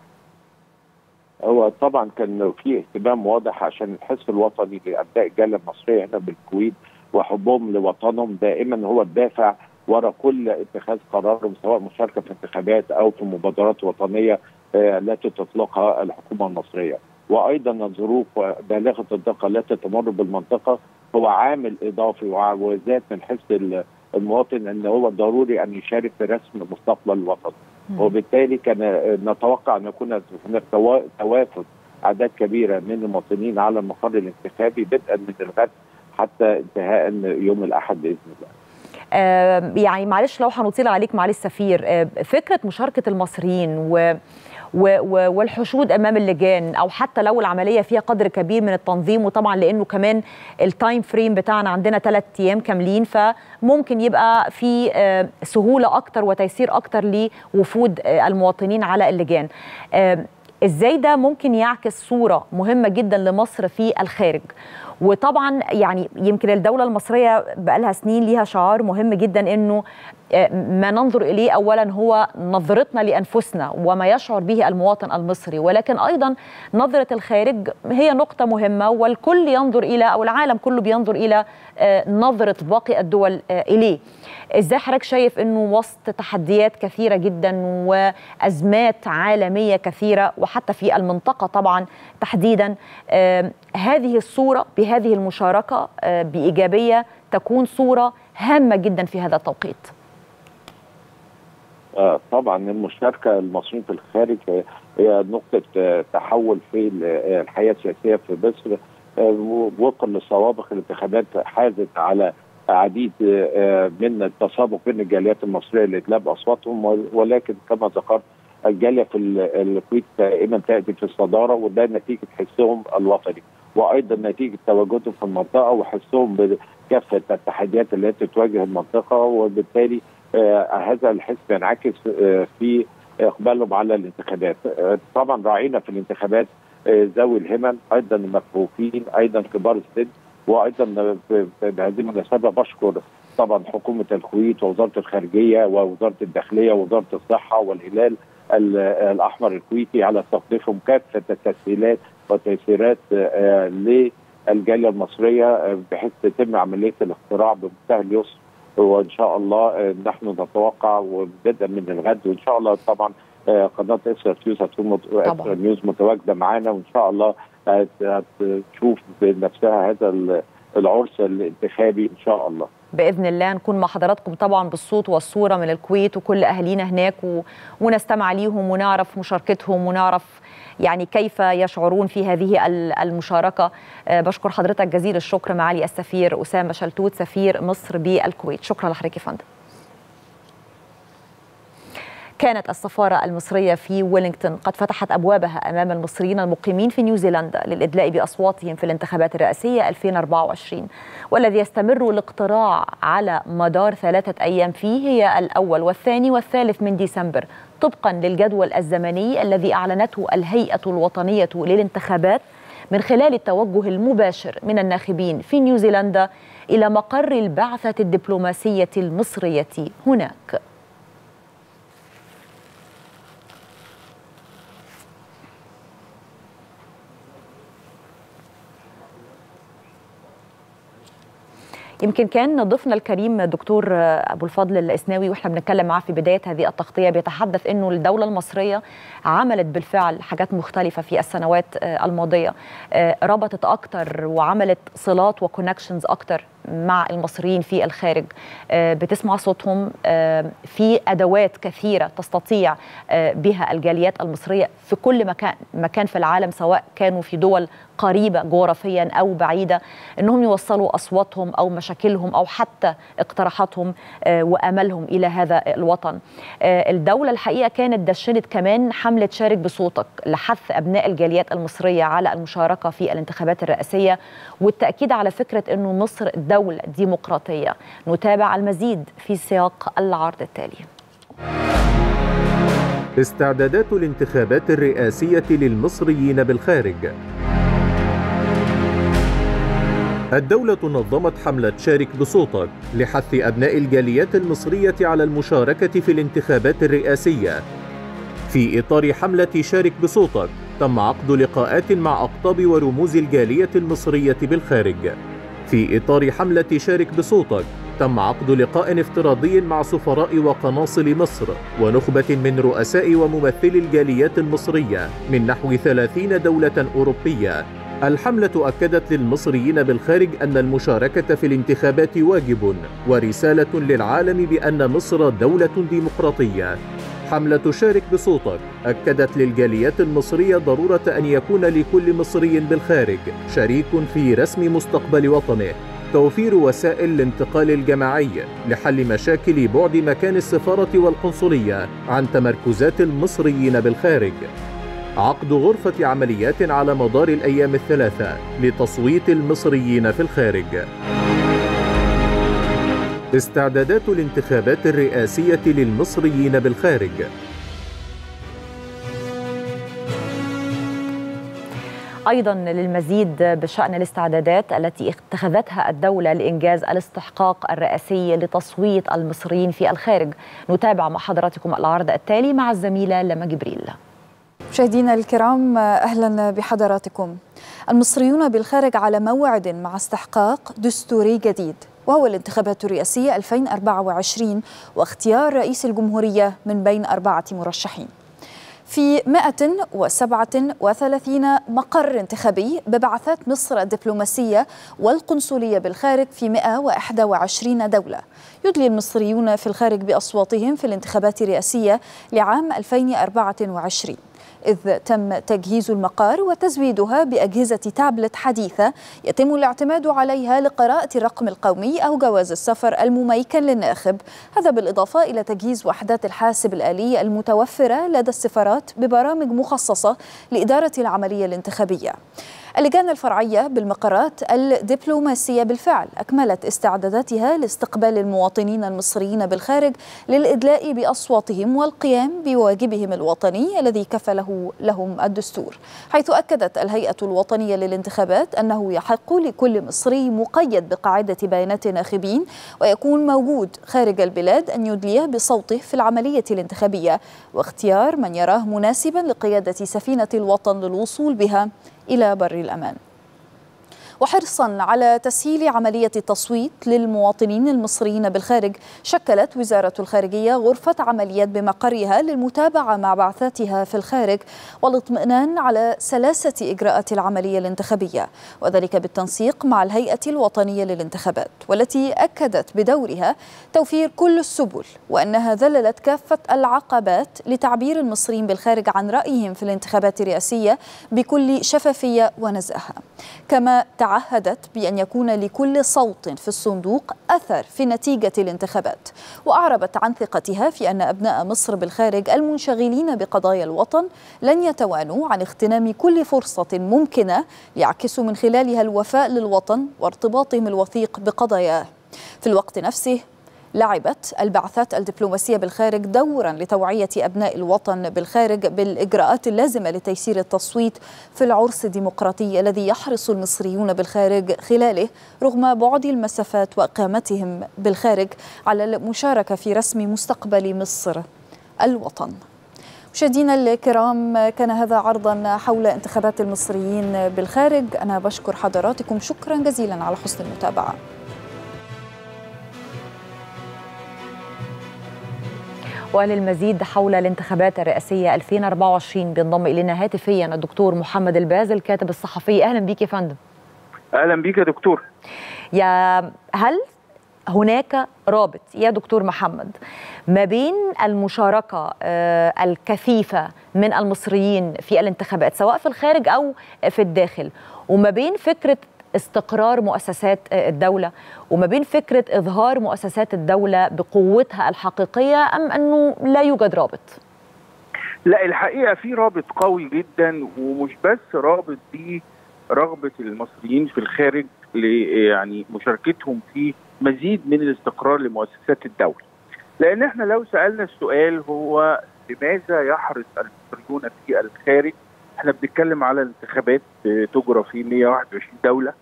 هو طبعا كان في اهتمام واضح عشان الحس الوطني لابناء الجاليه المصريه هنا بالكويت وحبهم لوطنهم دائما هو الدافع وراء كل اتخاذ قرار سواء مشاركه في انتخابات او في مبادرات وطنيه التي تطلقها الحكومه المصريه وايضا الظروف بالغه الدقه التي تمر بالمنطقه هو عامل اضافي وذات من حس المواطن ان هو ضروري ان يشارك في رسم مستقبل الوطن وبالتالي كان نتوقع ان يكون هناك توافد اعداد كبيره من المواطنين على المقر الانتخابي بدءا من الغد حتى انتهاء يوم الاحد باذن الله. آه يعني معلش لو هنطيل عليك معالي السفير آه فكره مشاركه المصريين و والحشود امام اللجان او حتى لو العمليه فيها قدر كبير من التنظيم وطبعا لانه كمان التايم فريم بتاعنا عندنا ثلاث ايام كاملين فممكن يبقى في سهوله اكتر وتيسير اكتر لوفود المواطنين على اللجان ازاي ده ممكن يعكس صوره مهمه جدا لمصر في الخارج وطبعا يعني يمكن الدوله المصريه بقى لها سنين ليها شعار مهم جدا انه ما ننظر اليه اولا هو نظرتنا لانفسنا وما يشعر به المواطن المصري ولكن ايضا نظره الخارج هي نقطه مهمه والكل ينظر الى او العالم كله بينظر الى نظره باقي الدول اليه ازاي حضرتك شايف انه وسط تحديات كثيره جدا وازمات عالميه كثيره وحتى في المنطقه طبعا تحديدا هذه الصوره بهذه المشاركه بايجابيه تكون صوره هامه جدا في هذا التوقيت آه طبعا المشاركه المصريين في الخارج هي نقطه تحول في الحياه السياسيه في مصر وفقا لسوابق الانتخابات حازت على عديد من التسابق بين الجاليات المصريه لادلاب اصواتهم ولكن كما ذكرت الجاليه في الكويت دائما تاتي في الصداره وده نتيجه حسهم الوطني وايضا نتيجه تواجدهم في المنطقه وحسهم بكافه التحديات التي تواجه المنطقه وبالتالي آه هذا الحس بينعكس آه في اقبالهم على الانتخابات آه طبعا راعينا في الانتخابات ذوي الهمم ايضا المكفوفين ايضا كبار السن وايضا بهذه المناسبه بشكر طبعا حكومه الكويت ووزاره الخارجيه ووزاره الداخليه ووزاره الصحه والهلال الاحمر الكويتي على تقديمهم كافه التسهيلات والتيسيرات للجاليه المصريه بحيث تتم عمليه الاختراع بمنتهى اليسر وان شاء الله نحن نتوقع وبدءا من الغد وان شاء الله طبعا قناه اسرا نيوز هتكون اسرا نيوز متواجده معانا وان شاء الله هتشوف بنفسها هذا العرس الانتخابي ان شاء الله باذن الله نكون مع حضراتكم طبعا بالصوت والصوره من الكويت وكل اهالينا هناك و... ونستمع ليهم ونعرف مشاركتهم ونعرف يعني كيف يشعرون في هذه المشاركه أه بشكر حضرتك جزيل الشكر معالي السفير اسامه شلتوت سفير مصر بالكويت شكرا لحضرتك يا فندم كانت السفارة المصرية في ويلينغتون قد فتحت أبوابها أمام المصريين المقيمين في نيوزيلندا للإدلاء بأصواتهم في الانتخابات الرئاسية 2024 والذي يستمر الاقتراع على مدار ثلاثة أيام فيه هي الأول والثاني والثالث من ديسمبر طبقا للجدول الزمني الذي أعلنته الهيئة الوطنية للانتخابات من خلال التوجه المباشر من الناخبين في نيوزيلندا إلى مقر البعثة الدبلوماسية المصرية هناك يمكن كان ضيفنا الكريم دكتور ابو الفضل الاسناوي واحنا بنتكلم معاه في بدايه هذه التغطيه بيتحدث انه الدوله المصريه عملت بالفعل حاجات مختلفه في السنوات الماضيه ربطت اكتر وعملت صلات وكونكشنز اكتر مع المصريين في الخارج بتسمع صوتهم في ادوات كثيره تستطيع بها الجاليات المصريه في كل مكان مكان في العالم سواء كانوا في دول قريبه جغرافيا او بعيده انهم يوصلوا اصواتهم او مشاكلهم او حتى اقتراحاتهم واملهم الى هذا الوطن. الدوله الحقيقه كانت دشنت كمان حمله شارك بصوتك لحث ابناء الجاليات المصريه على المشاركه في الانتخابات الرئاسيه والتاكيد على فكره انه مصر دولة ديمقراطية نتابع المزيد في سياق العرض التالي استعدادات الانتخابات الرئاسية للمصريين بالخارج الدولة نظمت حملة شارك بصوتك لحث أبناء الجاليات المصرية على المشاركة في الانتخابات الرئاسية في إطار حملة شارك بصوتك تم عقد لقاءات مع أقطاب ورموز الجالية المصرية بالخارج في إطار حملة شارك بصوتك تم عقد لقاء افتراضي مع سفراء وقناصل مصر ونخبة من رؤساء وممثلي الجاليات المصرية من نحو ثلاثين دولة أوروبية الحملة أكدت للمصريين بالخارج أن المشاركة في الانتخابات واجب ورسالة للعالم بأن مصر دولة ديمقراطية حملة شارك بصوتك أكدت للجاليات المصرية ضرورة أن يكون لكل مصري بالخارج شريك في رسم مستقبل وطنه توفير وسائل الانتقال الجماعي لحل مشاكل بعد مكان السفارة والقنصلية عن تمركزات المصريين بالخارج عقد غرفة عمليات على مدار الأيام الثلاثة لتصويت المصريين في الخارج استعدادات الانتخابات الرئاسية للمصريين بالخارج ايضا للمزيد بشان الاستعدادات التي اتخذتها الدوله لانجاز الاستحقاق الرئاسي لتصويت المصريين في الخارج نتابع مع حضراتكم العرض التالي مع الزميله لما جبريل مشاهدينا الكرام اهلا بحضراتكم المصريون بالخارج على موعد مع استحقاق دستوري جديد وهو الانتخابات الرئاسيه 2024 واختيار رئيس الجمهوريه من بين اربعه مرشحين في 137 مقر انتخابي ببعثات مصر الدبلوماسية والقنصلية بالخارج في 121 دولة يدلي المصريون في الخارج بأصواتهم في الانتخابات الرئاسية لعام 2024 إذ تم تجهيز المقار وتزويدها بأجهزة تابلت حديثة يتم الاعتماد عليها لقراءة الرقم القومي أو جواز السفر المميكن للناخب هذا بالإضافة إلى تجهيز وحدات الحاسب الآلي المتوفرة لدى السفارات ببرامج مخصصة لإدارة العملية الانتخابية اللجان الفرعية بالمقرات الدبلوماسية بالفعل أكملت استعداداتها لاستقبال المواطنين المصريين بالخارج للإدلاء بأصواتهم والقيام بواجبهم الوطني الذي كفله لهم الدستور حيث أكدت الهيئة الوطنية للانتخابات أنه يحق لكل مصري مقيد بقاعدة بيانات ناخبين ويكون موجود خارج البلاد أن يدلي بصوته في العملية الانتخابية واختيار من يراه مناسبا لقيادة سفينة الوطن للوصول بها إلى بر الأمان وحرصا على تسهيل عملية التصويت للمواطنين المصريين بالخارج شكلت وزارة الخارجية غرفة عمليات بمقرها للمتابعة مع بعثاتها في الخارج والاطمئنان على سلاسة إجراءات العملية الانتخابية وذلك بالتنسيق مع الهيئة الوطنية للانتخابات والتي أكدت بدورها توفير كل السبل وأنها ذللت كافة العقبات لتعبير المصريين بالخارج عن رأيهم في الانتخابات الرئاسية بكل شفافية ونزاهة كما تعهدت بأن يكون لكل صوت في الصندوق أثر في نتيجة الانتخابات وأعربت عن ثقتها في أن أبناء مصر بالخارج المنشغلين بقضايا الوطن لن يتوانوا عن اغتنام كل فرصة ممكنة يعكسوا من خلالها الوفاء للوطن وارتباطهم الوثيق بقضاياه في الوقت نفسه لعبت البعثات الدبلوماسية بالخارج دورا لتوعية أبناء الوطن بالخارج بالإجراءات اللازمة لتيسير التصويت في العرس الديمقراطي الذي يحرص المصريون بالخارج خلاله رغم بعد المسافات وإقامتهم بالخارج على المشاركة في رسم مستقبل مصر الوطن مشاهدينا الكرام كان هذا عرضا حول انتخابات المصريين بالخارج أنا بشكر حضراتكم شكرا جزيلا على حسن المتابعة وللمزيد حول الانتخابات الرئاسية 2024 بينضم إلينا هاتفيا الدكتور محمد الباز الكاتب الصحفي أهلا بيك يا فندم أهلا بيك يا دكتور يا هل هناك رابط يا دكتور محمد ما بين المشاركة الكثيفة من المصريين في الانتخابات سواء في الخارج أو في الداخل وما بين فكرة استقرار مؤسسات الدولة وما بين فكرة إظهار مؤسسات الدولة بقوتها الحقيقية أم أنه لا يوجد رابط؟ لا الحقيقة في رابط قوي جدا ومش بس رابط برغبة المصريين في الخارج ل يعني مشاركتهم في مزيد من الاستقرار لمؤسسات الدوله. لان احنا لو سالنا السؤال هو لماذا يحرص المصريون في الخارج؟ احنا بنتكلم على انتخابات تجرى في 121 دوله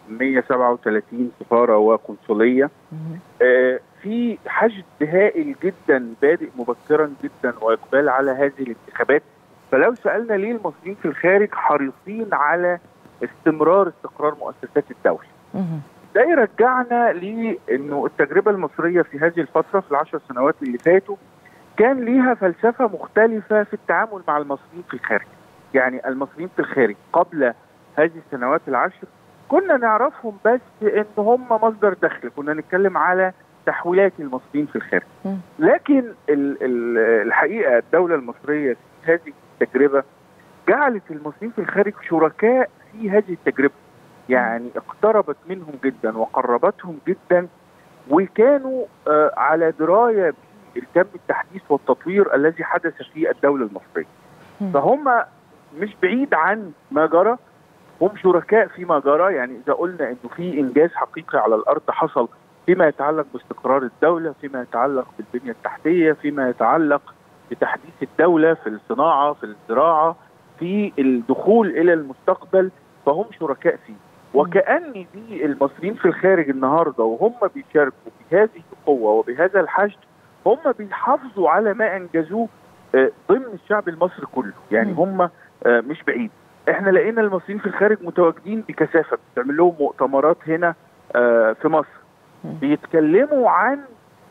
137 سفاره وقنصليه آه، في حشد هائل جدا بادئ مبكرا جدا واقبال على هذه الانتخابات فلو سالنا ليه المصريين في الخارج حريصين على استمرار استقرار مؤسسات الدوله ده يرجعنا لانه التجربه المصريه في هذه الفتره في العشر سنوات اللي فاتوا كان ليها فلسفه مختلفه في التعامل مع المصريين في الخارج يعني المصريين في الخارج قبل هذه السنوات العشر كنا نعرفهم بس ان هم مصدر دخل كنا نتكلم على تحويلات المصريين في الخارج لكن ال ال الحقيقه الدوله المصريه في هذه التجربه جعلت المصريين في الخارج شركاء في هذه التجربه يعني اقتربت منهم جدا وقربتهم جدا وكانوا آه على درايه بكم التحديث والتطوير الذي حدث في الدوله المصريه فهم مش بعيد عن ما جرى هم شركاء فيما جرى يعني اذا قلنا انه في انجاز حقيقي على الارض حصل فيما يتعلق باستقرار الدوله فيما يتعلق بالبنيه التحتيه فيما يتعلق بتحديث الدوله في الصناعه في الزراعه في الدخول الى المستقبل فهم شركاء فيه وكأن دي المصريين في الخارج النهارده وهم بيشاركوا بهذه القوه وبهذا الحشد هم بيحافظوا على ما انجزوه ضمن الشعب المصري كله يعني هم مش بعيد احنا لقينا المصريين في الخارج متواجدين بكثافه بتعمل لهم مؤتمرات هنا في مصر بيتكلموا عن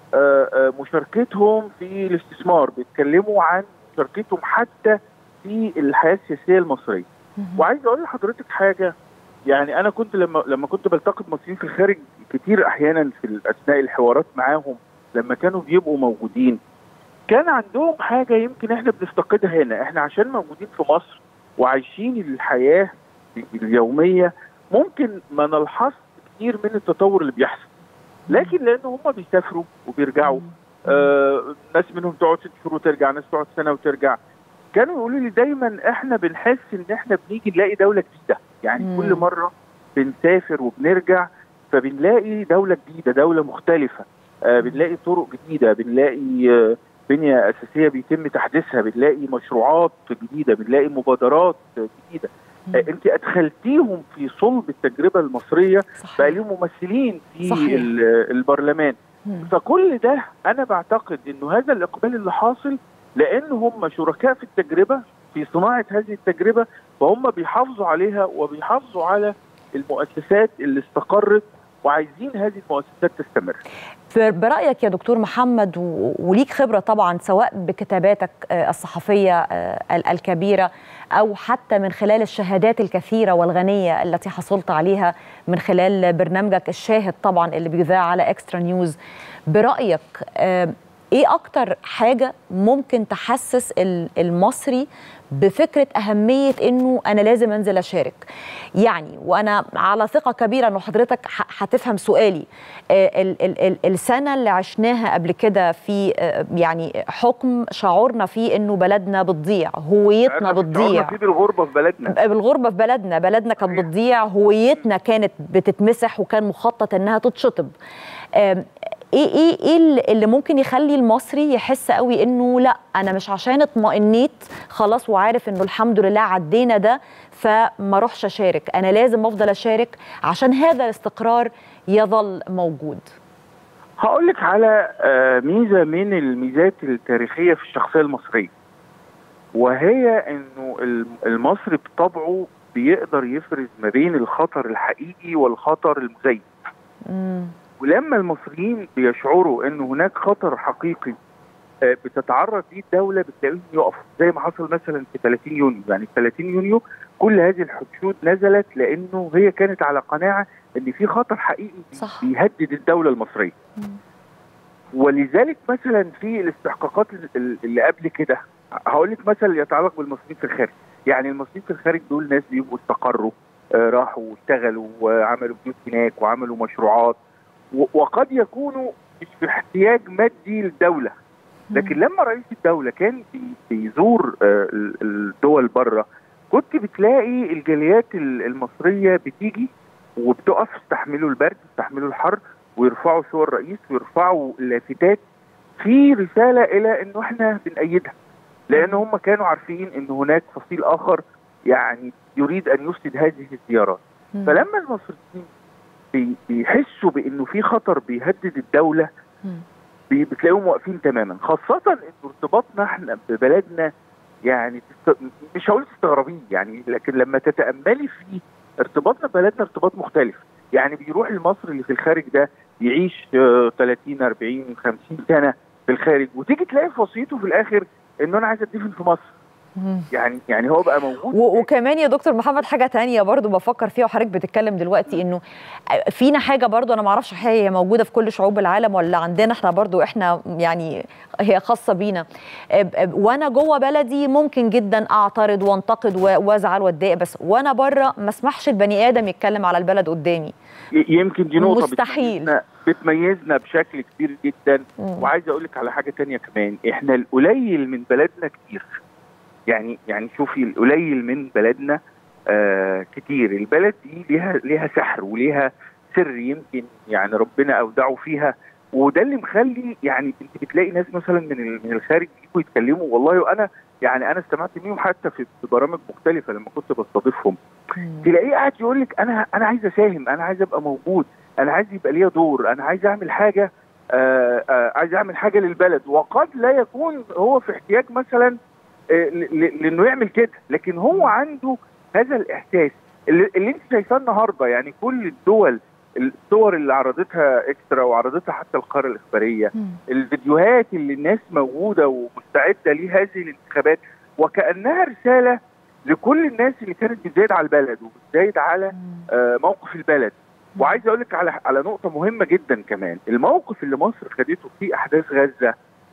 مشاركتهم في الاستثمار بيتكلموا عن مشاركتهم حتى في الحياه السياسيه المصريه وعايز اقول لحضرتك حاجه يعني انا كنت لما لما كنت بلتقي بمصريين في الخارج كتير احيانا في اثناء الحوارات معاهم لما كانوا بيبقوا موجودين كان عندهم حاجه يمكن احنا بنفتقدها هنا احنا عشان موجودين في مصر وعايشين الحياه اليوميه ممكن ما نلحظ كتير من التطور اللي بيحصل لكن لان هم بيسافروا وبيرجعوا آه ناس منهم تقعد ست شهور وترجع ناس تقعد سنه وترجع كانوا يقولوا لي دايما احنا بنحس ان احنا بنيجي نلاقي دوله جديده يعني مم. كل مره بنسافر وبنرجع فبنلاقي دوله جديده دوله مختلفه آه بنلاقي طرق جديده بنلاقي آه بنيه اساسيه بيتم تحديثها بنلاقي مشروعات جديده بنلاقي مبادرات جديده آه انت ادخلتيهم في صلب التجربه المصريه بقى لهم ممثلين في صحيح. البرلمان مم. فكل ده انا بعتقد انه هذا الاقبال اللي حاصل لان هم شركاء في التجربه في صناعه هذه التجربه فهم بيحافظوا عليها وبيحافظوا على المؤسسات اللي استقرت وعايزين هذه المؤسسات تستمر برأيك يا دكتور محمد وليك خبرة طبعا سواء بكتاباتك الصحفية الكبيرة أو حتى من خلال الشهادات الكثيرة والغنية التي حصلت عليها من خلال برنامجك الشاهد طبعا اللي بيذاع على اكسترا نيوز برأيك ايه اكتر حاجه ممكن تحسس المصري بفكره اهميه انه انا لازم انزل اشارك يعني وانا على ثقه كبيره انه حضرتك هتفهم سؤالي ال ال ال السنه اللي عشناها قبل كده في يعني حكم شعورنا فيه انه بلدنا بتضيع هويتنا بتضيع في بالغربه في بلدنا بالغربه في بلدنا بلدنا كانت بتضيع هويتنا كانت بتتمسح وكان مخطط انها تتشطب ايه ايه ايه اللي ممكن يخلي المصري يحس قوي انه لا انا مش عشان اطمئنيت خلاص وعارف انه الحمد لله عدينا ده فما اروحش اشارك انا لازم افضل اشارك عشان هذا الاستقرار يظل موجود هقول لك على ميزه من الميزات التاريخيه في الشخصيه المصريه وهي انه المصري بطبعه بيقدر يفرز ما بين الخطر الحقيقي والخطر المزيف ولما المصريين بيشعروا ان هناك خطر حقيقي بتتعرض ليه الدوله بتلاقيهم يقفوا زي ما حصل مثلا في 30 يونيو يعني في 30 يونيو كل هذه الحشود نزلت لانه هي كانت على قناعه ان في خطر حقيقي صح. بيهدد الدوله المصريه م. ولذلك مثلا في الاستحقاقات اللي قبل كده هقول لك مثلا يتعلق بالمصريين في الخارج يعني المصريين في الخارج دول ناس بيبقوا استقروا آه راحوا واشتغلوا وعملوا بيوت هناك وعملوا مشروعات وقد يكونوا مش في احتياج مادي للدوله لكن لما رئيس الدوله كان بيزور الدول بره كنت بتلاقي الجاليات المصريه بتيجي وبتقف يستحملوا البرد يستحملوا الحر ويرفعوا صور الرئيس ويرفعوا لافتات في رساله الى انه احنا بنأيدها لان هم كانوا عارفين ان هناك فصيل اخر يعني يريد ان يفسد هذه الزيارات مم. فلما المصريين بي- بيحسوا بانه في خطر بيهدد الدوله بي- بتلاقيهم واقفين تماما خاصه ان ارتباطنا احنا ببلدنا يعني تست... مش هقول تستغربيه يعني لكن لما تتاملي فيه ارتباطنا ببلدنا ارتباط مختلف يعني بيروح المصري اللي في الخارج ده يعيش آه، 30 40 50 سنه في الخارج وتيجي تلاقي في وصيته في الاخر انه انا عايز ادفن في مصر يعني يعني هو بقى موجود و- وكمان يا دكتور محمد حاجه تانية برضو بفكر فيها وحضرتك بتتكلم دلوقتي انه فينا حاجه برضو انا ما اعرفش هي موجوده في كل شعوب العالم ولا عندنا احنا برضو احنا يعني هي خاصه بينا أب- أب- وانا جوه بلدي ممكن جدا اعترض وانتقد و- وازعل واتضايق بس وانا بره ما اسمحش البني ادم يتكلم على البلد قدامي ي- يمكن دي نقطه مستحيل. بتميزنا, بتميزنا بشكل كبير جدا مم. وعايز اقول لك على حاجه تانية كمان احنا القليل من بلدنا كتير يعني يعني شوفي القليل من بلدنا آه كتير البلد دي ليها ليها سحر وليها سر يمكن يعني ربنا اودعه فيها وده اللي مخلي يعني انت بتلاقي ناس مثلا من ال- من الخارج يجوا يتكلموا والله وانا يعني انا استمعت بيهم حتى في في برامج مختلفه لما كنت بستضيفهم تلاقيه قاعد يقول لك انا انا عايز اساهم انا عايز ابقى موجود انا عايز يبقى ليا دور انا عايز اعمل حاجه آه آه عايز اعمل حاجه للبلد وقد لا يكون هو في احتياج مثلا آه ل- ل- لانه يعمل كده لكن هو عنده هذا الاحساس اللي, اللي انت شايفاه النهارده يعني كل الدول الصور اللي عرضتها اكسترا وعرضتها حتى القاره الاخباريه الفيديوهات اللي الناس موجوده ومستعده لهذه الانتخابات وكانها رساله لكل الناس اللي كانت بتزايد على البلد وبتزايد على آه، موقف البلد وعايز اقول لك على على نقطه مهمه جدا كمان الموقف اللي مصر خدته في احداث غزه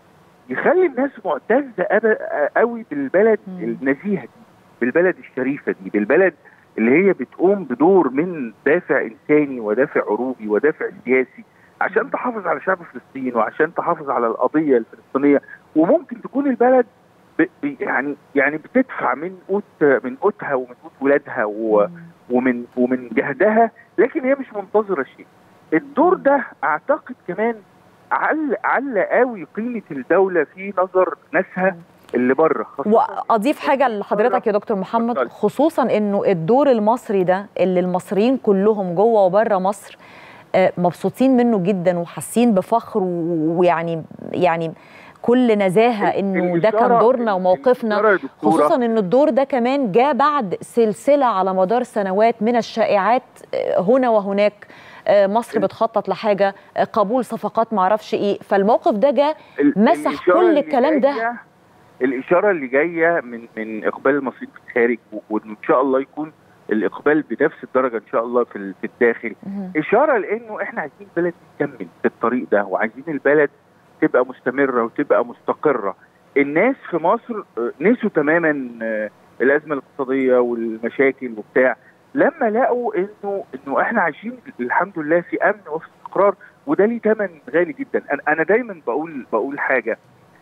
يخلي الناس معتزه أب- قوي بالبلد النزيهه دي بالبلد الشريفه دي بالبلد اللي هي بتقوم بدور من دافع انساني ودافع عروبي ودافع سياسي عشان تحافظ على شعب فلسطين وعشان تحافظ على القضيه الفلسطينيه وممكن تكون البلد ب ب يعني يعني بتدفع من قوت من قوتها ومن قوت ولادها و ومن ومن جهدها لكن هي مش منتظره شيء. الدور ده اعتقد كمان عل على قوي قيمه الدوله في نظر ناسها اللي بره واضيف حاجه لحضرتك يا دكتور محمد خصوصا انه الدور المصري ده اللي المصريين كلهم جوه وبره مصر آه، مبسوطين منه جدا وحاسين بفخر و- ويعني يعني كل نزاهه انه ده كان الإشارة- دورنا وموقفنا الإشارة يا دكتورة. خصوصا ان الدور ده كمان جاء بعد سلسله على مدار سنوات من الشائعات آه، هنا وهناك آه، مصر بتخطط لحاجه آه، قبول صفقات معرفش ايه فالموقف ده جاء ال- مسح الإشارة كل اللي الكلام ده جاية- الاشاره اللي جايه من من اقبال المصريين في الخارج و- وان شاء الله يكون الاقبال بنفس الدرجه ان شاء الله في ال- في الداخل اشاره لانه احنا عايزين البلد تكمل في الطريق ده وعايزين البلد تبقى مستمره وتبقى مستقره الناس في مصر آه، نسوا تماما آه، الازمه الاقتصاديه والمشاكل وبتاع لما لقوا انه انه احنا عايشين الحمد لله في امن وفي استقرار وده ليه ثمن غالي جدا انا انا دايما بقول بقول حاجه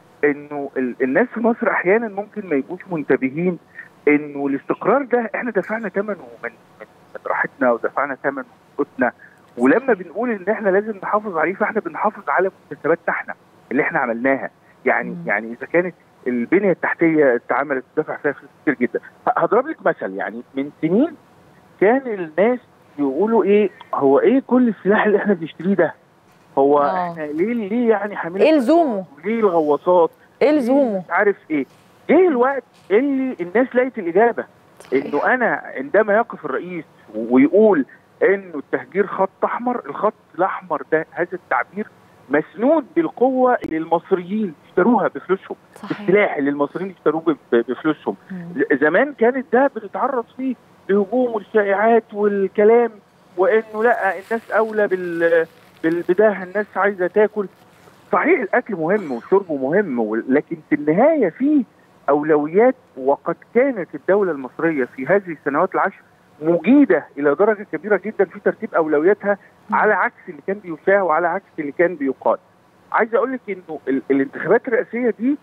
انه ال- الناس في مصر احيانا ممكن ما يبقوش منتبهين انه الاستقرار ده احنا دفعنا ثمنه من من من راحتنا ودفعنا ثمنه من قوتنا ولما بنقول ان احنا لازم نحافظ عليه فاحنا بنحافظ على مكتسباتنا احنا اللي احنا عملناها يعني يعني اذا كانت البنيه التحتيه اتعملت ودفع فيها فلوس كتير جدا ه- هضرب لك مثل يعني من سنين كان الناس يقولوا ايه هو ايه كل السلاح اللي احنا بنشتريه ده هو آه. احنا ليه ليه يعني حاملين ايه لزومه ليه الغواصات ايه لزومه مش عارف ايه جه الوقت اللي الناس لقت الاجابه انه انا عندما يقف الرئيس ويقول انه التهجير خط احمر الخط الاحمر ده هذا التعبير مسنود بالقوه اللي المصريين اشتروها بفلوسهم السلاح اللي المصريين اشتروه ب- ب- بفلوسهم ز- زمان كانت ده بنتعرض فيه لهجوم والشائعات والكلام وانه لا الناس اولى بال بالبدايه الناس عايزه تاكل صحيح الاكل مهم والشرب مهم وال- لكن في النهايه في اولويات وقد كانت الدوله المصريه في هذه السنوات العشر مجيده الى درجه كبيره جدا في ترتيب اولوياتها على عكس اللي كان بيشاع وعلى عكس اللي كان بيقال. عايز اقول لك انه ال- الانتخابات الرئاسيه دي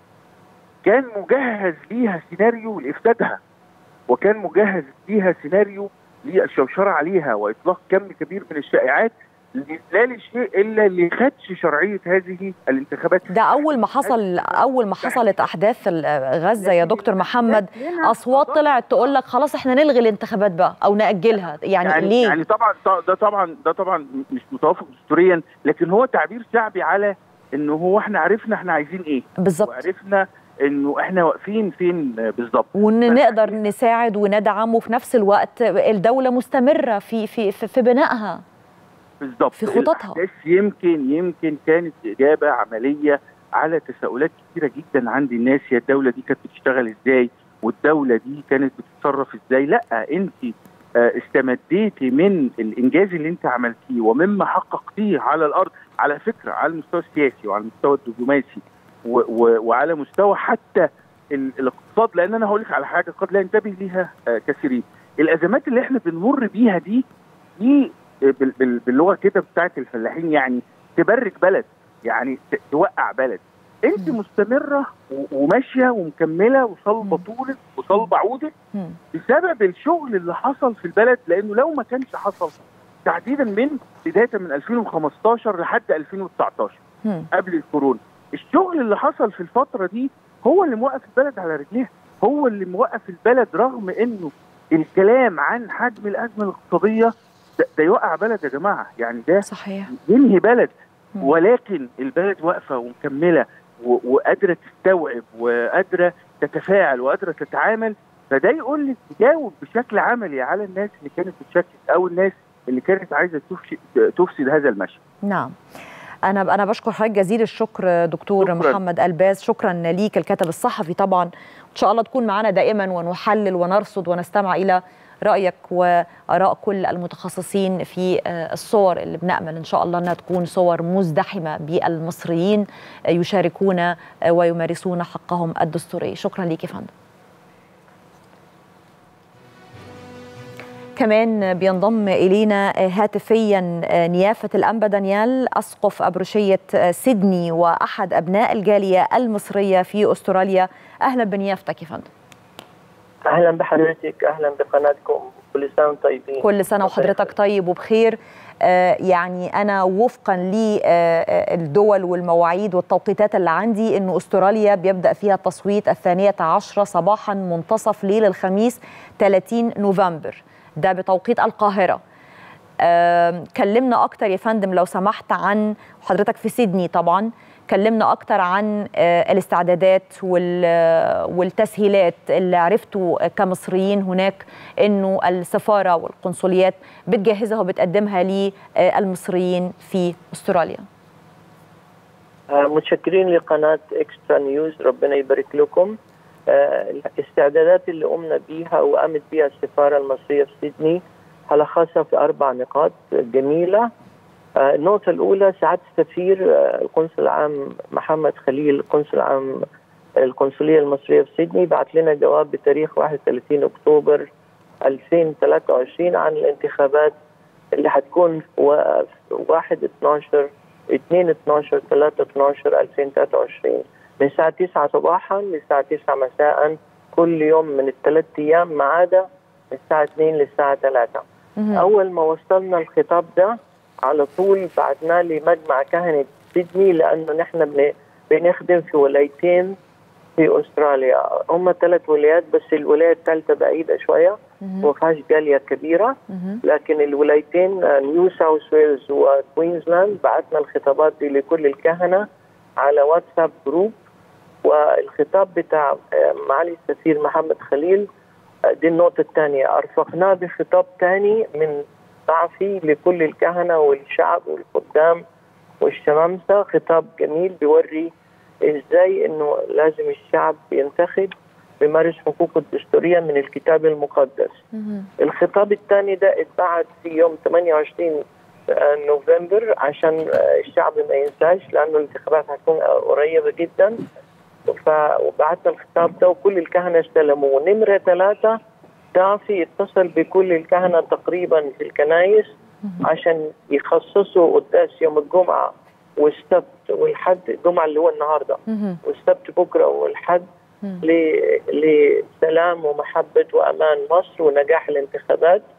كان مجهز ليها سيناريو لافسادها وكان مجهز ليها سيناريو للشوشره عليها واطلاق كم كبير من الشائعات لا لشيء الا لخدش شرعيه هذه الانتخابات ده اول ما حصل اول ما حصلت احداث غزه يا دكتور محمد اصوات طلعت تقول لك خلاص احنا نلغي الانتخابات بقى او ناجلها يعني, يعني ليه يعني طبعا ده طبعا ده طبعا مش متوافق دستوريا لكن هو تعبير شعبي على انه هو احنا عرفنا احنا عايزين ايه بالظبط وعرفنا انه احنا واقفين فين بالظبط وان نقدر نساعد وندعم وفي نفس الوقت الدوله مستمره في في في, في بنائها بالظبط في خططها يمكن يمكن كانت اجابه عمليه على تساؤلات كثيره جدا عند الناس هي الدوله دي كانت بتشتغل ازاي والدوله دي كانت بتتصرف ازاي لا انت استمديتي من الانجاز اللي انت عملتيه ومما حققتيه على الارض على فكره على المستوى السياسي وعلى المستوى الدبلوماسي و و وعلى مستوى حتى الاقتصاد لان انا هقول لك على حاجه قد لا ينتبه ليها كثيرين الازمات اللي احنا بنمر بيها دي دي باللغه كده بتاعت الفلاحين يعني تبرك بلد يعني توقع بلد انت مستمره وماشيه ومكمله وصلبه طولك وصلبه عودك بسبب الشغل اللي حصل في البلد لانه لو ما كانش حصل تحديدا من بدايه من 2015 لحد 2019 قبل الكورونا الشغل اللي حصل في الفتره دي هو اللي موقف البلد على رجليها هو اللي موقف البلد رغم انه الكلام عن حجم الازمه الاقتصاديه ده, ده يوقع بلد يا جماعه يعني ده صحيح ينهي بلد ولكن البلد واقفه ومكمله وقادره تستوعب وقادره تتفاعل وقادره تتعامل فده يقول لك تجاوب بشكل عملي على الناس اللي كانت بتشكك او الناس اللي كانت عايزه تفسد هذا المشهد. نعم. انا انا بشكر حضرتك جزيل الشكر دكتور شكرا. محمد الباز شكرا ليك الكاتب الصحفي طبعا ان شاء الله تكون معنا دائما ونحلل ونرصد ونستمع الى رايك واراء كل المتخصصين في الصور اللي بنامل ان شاء الله انها تكون صور مزدحمه بالمصريين يشاركون ويمارسون حقهم الدستوري شكرا ليك يا فندم كمان بينضم الينا هاتفيا نيافه الانبا دانيال اسقف ابروشيه سيدني واحد ابناء الجاليه المصريه في استراليا اهلا بنيافتك يا فندم اهلا بحضرتك اهلا بقناتكم كل سنه وانتم طيبين كل سنه وحضرتك طيب وبخير آه يعني انا وفقا للدول والمواعيد والتوقيتات اللي عندي انه استراليا بيبدا فيها التصويت الثانيه عشرة صباحا منتصف ليل الخميس 30 نوفمبر ده بتوقيت القاهره آه كلمنا اكتر يا فندم لو سمحت عن حضرتك في سيدني طبعا كلمنا اكتر عن الاستعدادات والتسهيلات اللي عرفتوا كمصريين هناك انه السفاره والقنصليات بتجهزها وبتقدمها للمصريين في استراليا متشكرين لقناه اكسترا نيوز ربنا يبارك لكم الاستعدادات اللي قمنا بيها وقامت بها السفاره المصريه في سيدني هلخصها في اربع نقاط جميله النقطة الأولى سعادة السفير القنصل العام محمد خليل القنصل العام القنصلية المصرية في سيدني بعت لنا جواب بتاريخ 31 أكتوبر 2023 عن الانتخابات اللي هتكون 1 12 2 12 3 12 2023 من الساعة 9 صباحا للساعة 9 مساء كل يوم من الثلاث أيام ما عدا من الساعة 2 للساعة 3 أول ما وصلنا الخطاب ده على طول بعتناه لمجمع كهنة سيدني لأنه نحن بنخدم في ولايتين في أستراليا هم ثلاث ولايات بس الولاية الثالثة بعيدة شوية وما فيهاش جالية كبيرة لكن الولايتين نيو ساوث ويلز وكوينزلاند بعتنا الخطابات دي لكل الكهنة على واتساب جروب والخطاب بتاع معالي السفير محمد خليل دي النقطة الثانية أرفقناه بخطاب ثاني من صحفي لكل الكهنة والشعب والخدام والشمامسة خطاب جميل بيوري ازاي انه لازم الشعب ينتخب بيمارس حقوقه الدستورية من الكتاب المقدس الخطاب الثاني ده اتبعت في يوم 28 نوفمبر عشان الشعب ما ينساش لانه الانتخابات هتكون قريبة جدا فبعتنا الخطاب ده وكل الكهنة استلموه نمرة ثلاثة دافي اتصل بكل الكهنة تقريبا في الكنايس عشان يخصصوا قداس يوم الجمعة والسبت والحد الجمعة اللي هو النهاردة والسبت بكرة والحد لسلام ومحبة وأمان مصر ونجاح الانتخابات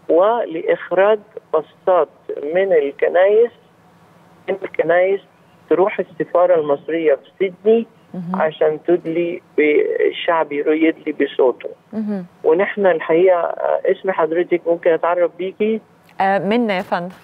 ولاخراج بسطات من الكنائس من الكنائس تروح السفاره المصريه في سيدني عشان تدلي بالشعب يدلي بصوته ونحن الحقيقه آه، اسم حضرتك ممكن اتعرف بيكي آه منا يا فندم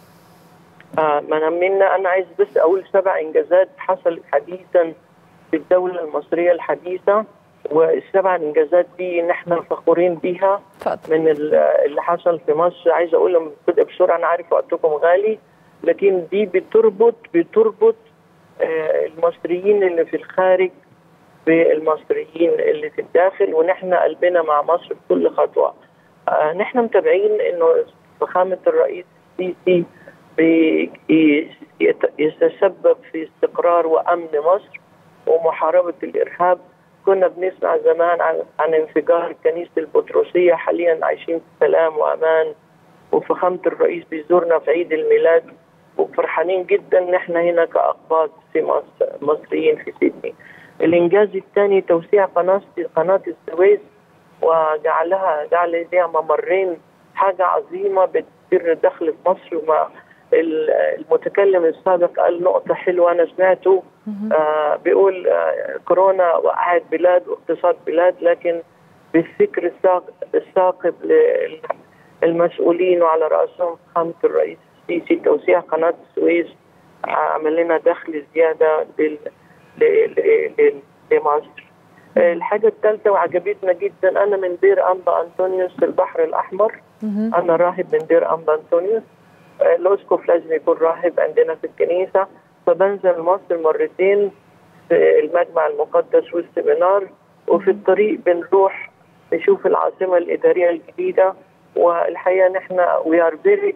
آه ما انا منا انا عايز بس اقول سبع انجازات حصلت حديثا في الدوله المصريه الحديثه والسبع انجازات دي نحن فخورين بيها من ال- اللي حصل في مصر عايز اقول لهم كده بسرعه انا عارف وقتكم غالي لكن دي بتربط بتربط آه، المصريين اللي في الخارج بالمصريين اللي في الداخل ونحن قلبنا مع مصر بكل خطوه آه، نحن متابعين انه فخامه الرئيس السيسي بي- يت- يتسبب في استقرار وامن مصر ومحاربه الارهاب كنا بنسمع زمان عن, عن انفجار كنيسه البطرسيه حاليا عايشين في سلام وامان وفخامه الرئيس بيزورنا في عيد الميلاد وفرحانين جدا ان احنا هنا كاقباط في مصر مصريين في سيدني. الانجاز الثاني توسيع قناه قناه السويس وجعلها جعل لها ممرين حاجه عظيمه بتدر دخل في مصر وما ال- المتكلم السابق قال نقطه حلوه انا سمعته آه بيقول آه كورونا وقعت بلاد واقتصاد بلاد لكن بالفكر الساق- الثاقب للمسؤولين وعلى راسهم فخامه الرئيس السيسي توسيع قناه السويس عمل لنا دخل زياده لل... ل... ل... ل... لمصر. آه، الحاجه الثالثه وعجبتنا جدا انا من دير انبا انطونيوس في البحر الاحمر انا راهب من دير انبا انطونيوس آه، الاسقف لازم يكون راهب عندنا في الكنيسه فبنزل مصر مرتين في المجمع المقدس والسيمينار وفي الطريق بنروح نشوف العاصمه الاداريه الجديده والحقيقه نحن وي ار فيري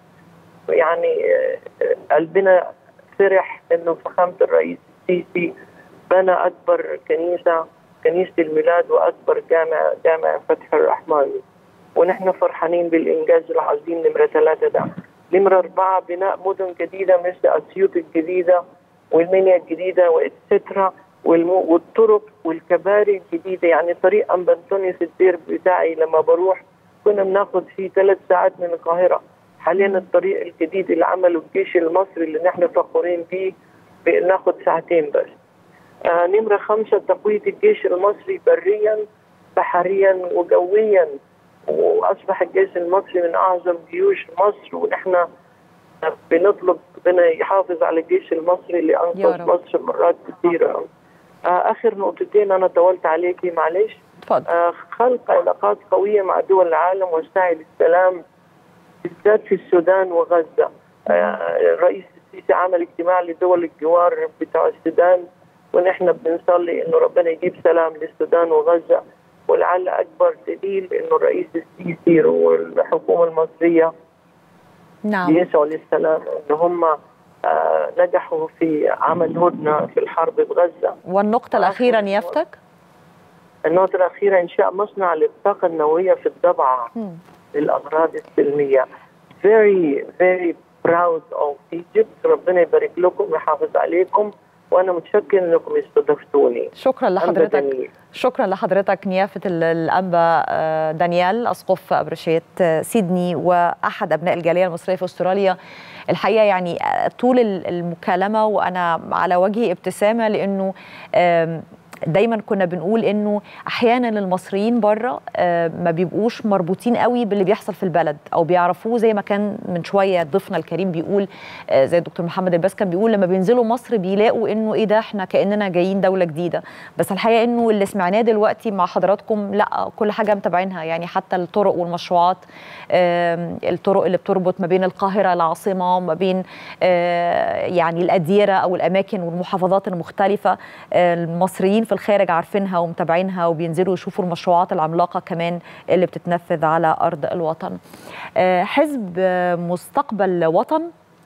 يعني آه، آه، قلبنا فرح انه فخامه الرئيس السيسي بنى اكبر كنيسه كنيسه الميلاد واكبر جامع جامع فتح الرحمن ونحن فرحانين بالانجاز العظيم نمره ثلاثه ده نمره اربعه بناء مدن جديده مثل اسيوط الجديده والمنيا الجديده واتسترا والمو والطرق والكباري الجديده يعني طريق ام بنطونيوس الدير بتاعي لما بروح كنا بناخد فيه ثلاث ساعات من القاهره حاليا الطريق الجديد اللي عمله الجيش المصري اللي نحن فخورين بيه بناخد ساعتين بس آه نمرة خمسة تقوية الجيش المصري بريا بحريا وجويا وأصبح الجيش المصري من أعظم جيوش مصر ونحن بنطلب ربنا يحافظ على الجيش المصري اللي يا أنقذ رب. مصر مرات كثيرة آه آخر نقطتين أنا طولت عليكي معلش آه خلق علاقات قوية مع دول العالم والسعي للسلام بالذات في السودان وغزة آه، الرئيس السيسي عمل اجتماع لدول الجوار بتاع السودان ونحن بنصلي انه ربنا يجيب سلام للسودان وغزة ولعل اكبر دليل انه الرئيس السيسي والحكومه المصريه نعم بيسعوا للسلام ان هم آه، نجحوا في عمل هدنه في الحرب بغزه والنقطة الأخيرة نيافتك النقطة الأخيرة إنشاء مصنع للطاقة النووية في الضبعة للأغراض السلمية very very proud of Egypt ربنا يبارك لكم ويحافظ عليكم وأنا متشكر إنكم استضفتوني شكرا أنبا لحضرتك دانيال. شكرا لحضرتك نيافة ال- الأنبا آه، دانيال أسقف أبرشية آه، سيدني وأحد أبناء الجالية المصرية في أستراليا الحقيقة يعني آه، طول ال- المكالمة وأنا على وجهي ابتسامة لأنه آم، دايما كنا بنقول انه احيانا المصريين بره آه، ما بيبقوش مربوطين قوي باللي بيحصل في البلد او بيعرفوه زي ما كان من شويه ضيفنا الكريم بيقول آه، زي الدكتور محمد الباس كان بيقول لما بينزلوا مصر بيلاقوا انه ايه ده احنا كاننا جايين دوله جديده بس الحقيقه انه اللي سمعناه دلوقتي مع حضراتكم لا كل حاجه متابعينها يعني حتى الطرق والمشروعات آم، الطرق اللي بتربط ما بين القاهره العاصمه وما بين آه، يعني الاديره او الاماكن والمحافظات المختلفه آه، المصريين في الخارج عارفينها ومتابعينها وبينزلوا يشوفوا المشروعات العملاقه كمان اللي بتتنفذ على ارض الوطن آه، حزب آه، مستقبل وطن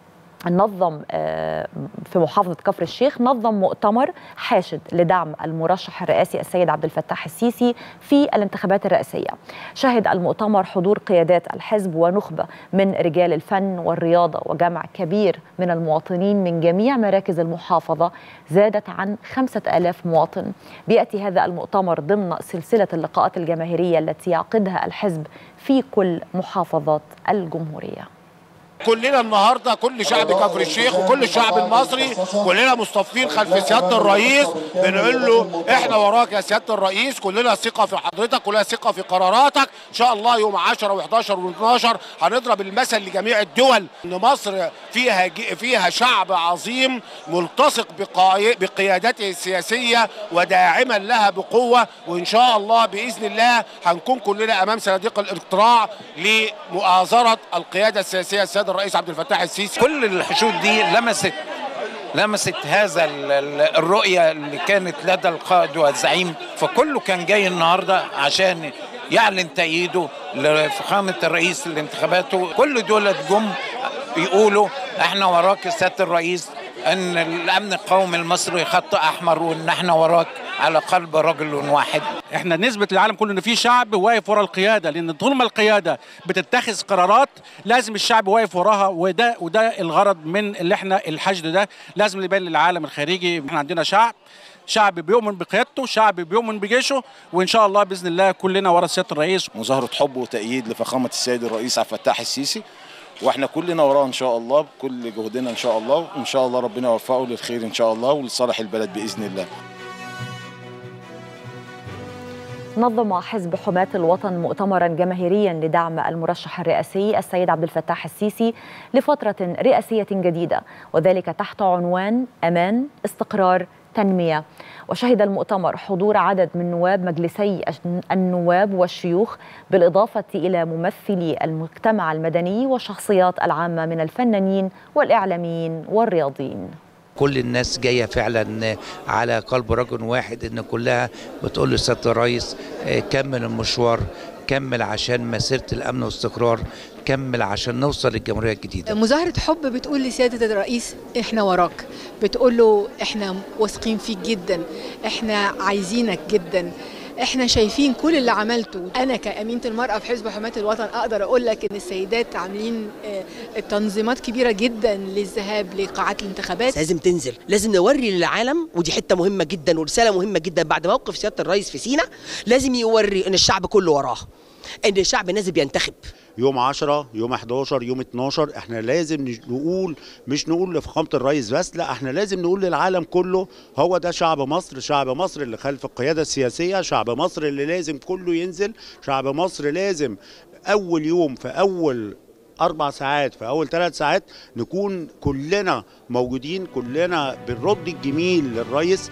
نظم في محافظة كفر الشيخ نظم مؤتمر حاشد لدعم المرشح الرئاسي السيد عبد الفتاح السيسي في الانتخابات الرئاسية شهد المؤتمر حضور قيادات الحزب ونخبة من رجال الفن والرياضة وجمع كبير من المواطنين من جميع مراكز المحافظة زادت عن خمسة ألاف مواطن بيأتي هذا المؤتمر ضمن سلسلة اللقاءات الجماهيرية التي يعقدها الحزب في كل محافظات الجمهوريه كلنا النهارده كل شعب كفر الشيخ وكل الشعب المصري كلنا مصطفين خلف سياده الرئيس بنقول له احنا وراك يا سياده الرئيس كلنا ثقه في حضرتك كلنا ثقه في قراراتك ان شاء الله يوم 10 و11 و12 هنضرب المثل لجميع الدول ان مصر فيها فيها شعب عظيم ملتصق بقيادته السياسيه وداعما لها بقوه وان شاء الله باذن الله هنكون كلنا امام صناديق الاقتراع لمؤازره القياده السياسيه السيد الرئيس عبد الفتاح السيسي كل الحشود دي لمست لمست هذا الرؤية اللي كانت لدى القائد والزعيم فكله كان جاي النهاردة عشان يعلن تأييده لفخامة الرئيس لانتخاباته كل دول جم يقولوا احنا وراك سيادة الرئيس ان الامن القومي المصري خط احمر وان احنا وراك على قلب رجل واحد احنا نثبت للعالم كله ان في شعب واقف ورا القياده لان طول ما القياده بتتخذ قرارات لازم الشعب واقف وراها وده وده الغرض من اللي احنا الحشد ده لازم يبان للعالم الخارجي احنا عندنا شعب شعب بيؤمن بقيادته شعب بيؤمن بجيشه وان شاء الله باذن الله كلنا ورا سياده الرئيس مظاهره حب وتأييد لفخامه السيد الرئيس عبد الفتاح السيسي واحنا كلنا وراه ان شاء الله بكل جهدنا ان شاء الله وان شاء الله ربنا يوفقه للخير ان شاء الله ولصالح البلد باذن الله نظم حزب حماة الوطن مؤتمرا جماهيريا لدعم المرشح الرئاسي السيد عبد الفتاح السيسي لفترة رئاسية جديدة وذلك تحت عنوان أمان استقرار تنمية وشهد المؤتمر حضور عدد من نواب مجلسي النواب والشيوخ بالإضافة إلى ممثلي المجتمع المدني والشخصيات العامة من الفنانين والإعلاميين والرياضيين كل الناس جايه فعلا على قلب رجل واحد ان كلها بتقول لسياده الرئيس كمل المشوار كمل عشان مسيره الامن والاستقرار كمل عشان نوصل للجمهوريه الجديده مظاهره حب بتقول لسياده الرئيس احنا وراك بتقول له احنا واثقين فيك جدا احنا عايزينك جدا احنا شايفين كل اللي عملته انا كامينه المراه في حزب حمايه الوطن اقدر اقول لك ان السيدات عاملين تنظيمات كبيره جدا للذهاب لقاعات الانتخابات لازم تنزل لازم نوري للعالم ودي حته مهمه جدا ورساله مهمه جدا بعد موقف سياده الرئيس في سينا لازم يوري ان الشعب كله وراه ان الشعب نازل بينتخب يوم 10 يوم 11 يوم 12 احنا لازم نقول مش نقول لفخامه الرئيس بس لا احنا لازم نقول للعالم كله هو ده شعب مصر شعب مصر اللي خلف القياده السياسيه شعب مصر اللي لازم كله ينزل شعب مصر لازم اول يوم في اول اربع ساعات في اول ثلاث ساعات نكون كلنا موجودين كلنا بنرد الجميل للرئيس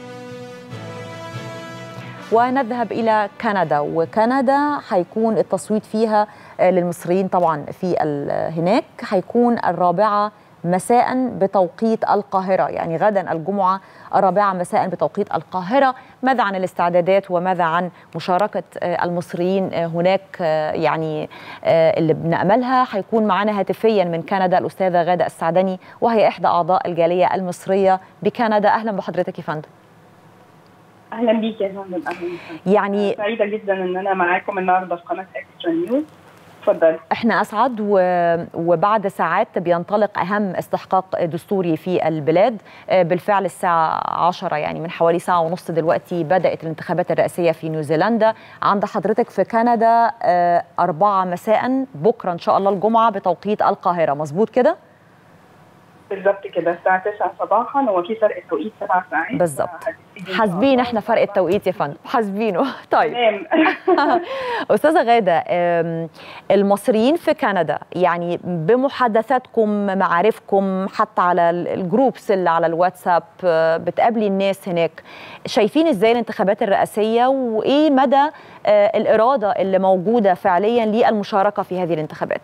ونذهب إلى كندا وكندا هيكون التصويت فيها للمصريين طبعا في هناك هيكون الرابعة مساء بتوقيت القاهرة يعني غدا الجمعة الرابعة مساء بتوقيت القاهرة ماذا عن الاستعدادات وماذا عن مشاركة المصريين هناك يعني اللي بنأملها هيكون معنا هاتفيا من كندا الأستاذة غادة السعدني وهي إحدى أعضاء الجالية المصرية بكندا أهلا بحضرتك يا فندم اهلا بيك يا فندم اهلا يعني سعيده جدا ان انا معاكم النهارده في قناه اكسترا نيوز اتفضل احنا اسعد و... وبعد ساعات بينطلق اهم استحقاق دستوري في البلاد بالفعل الساعه 10 يعني من حوالي ساعه ونص دلوقتي بدات الانتخابات الرئاسيه في نيوزيلندا عند حضرتك في كندا 4 مساء بكره ان شاء الله الجمعه بتوقيت القاهره مظبوط كده بالظبط كده الساعه 9 صباحا هو في فرق توقيت سبع ساعات بالظبط حاسبين احنا فرق التوقيت يا فندم حاسبينه طيب استاذه غاده المصريين في كندا يعني بمحادثاتكم معارفكم حتى على الجروبس اللي على الواتساب بتقابلي الناس هناك شايفين ازاي الانتخابات الرئاسيه وايه مدى الاراده اللي موجوده فعليا للمشاركه في هذه الانتخابات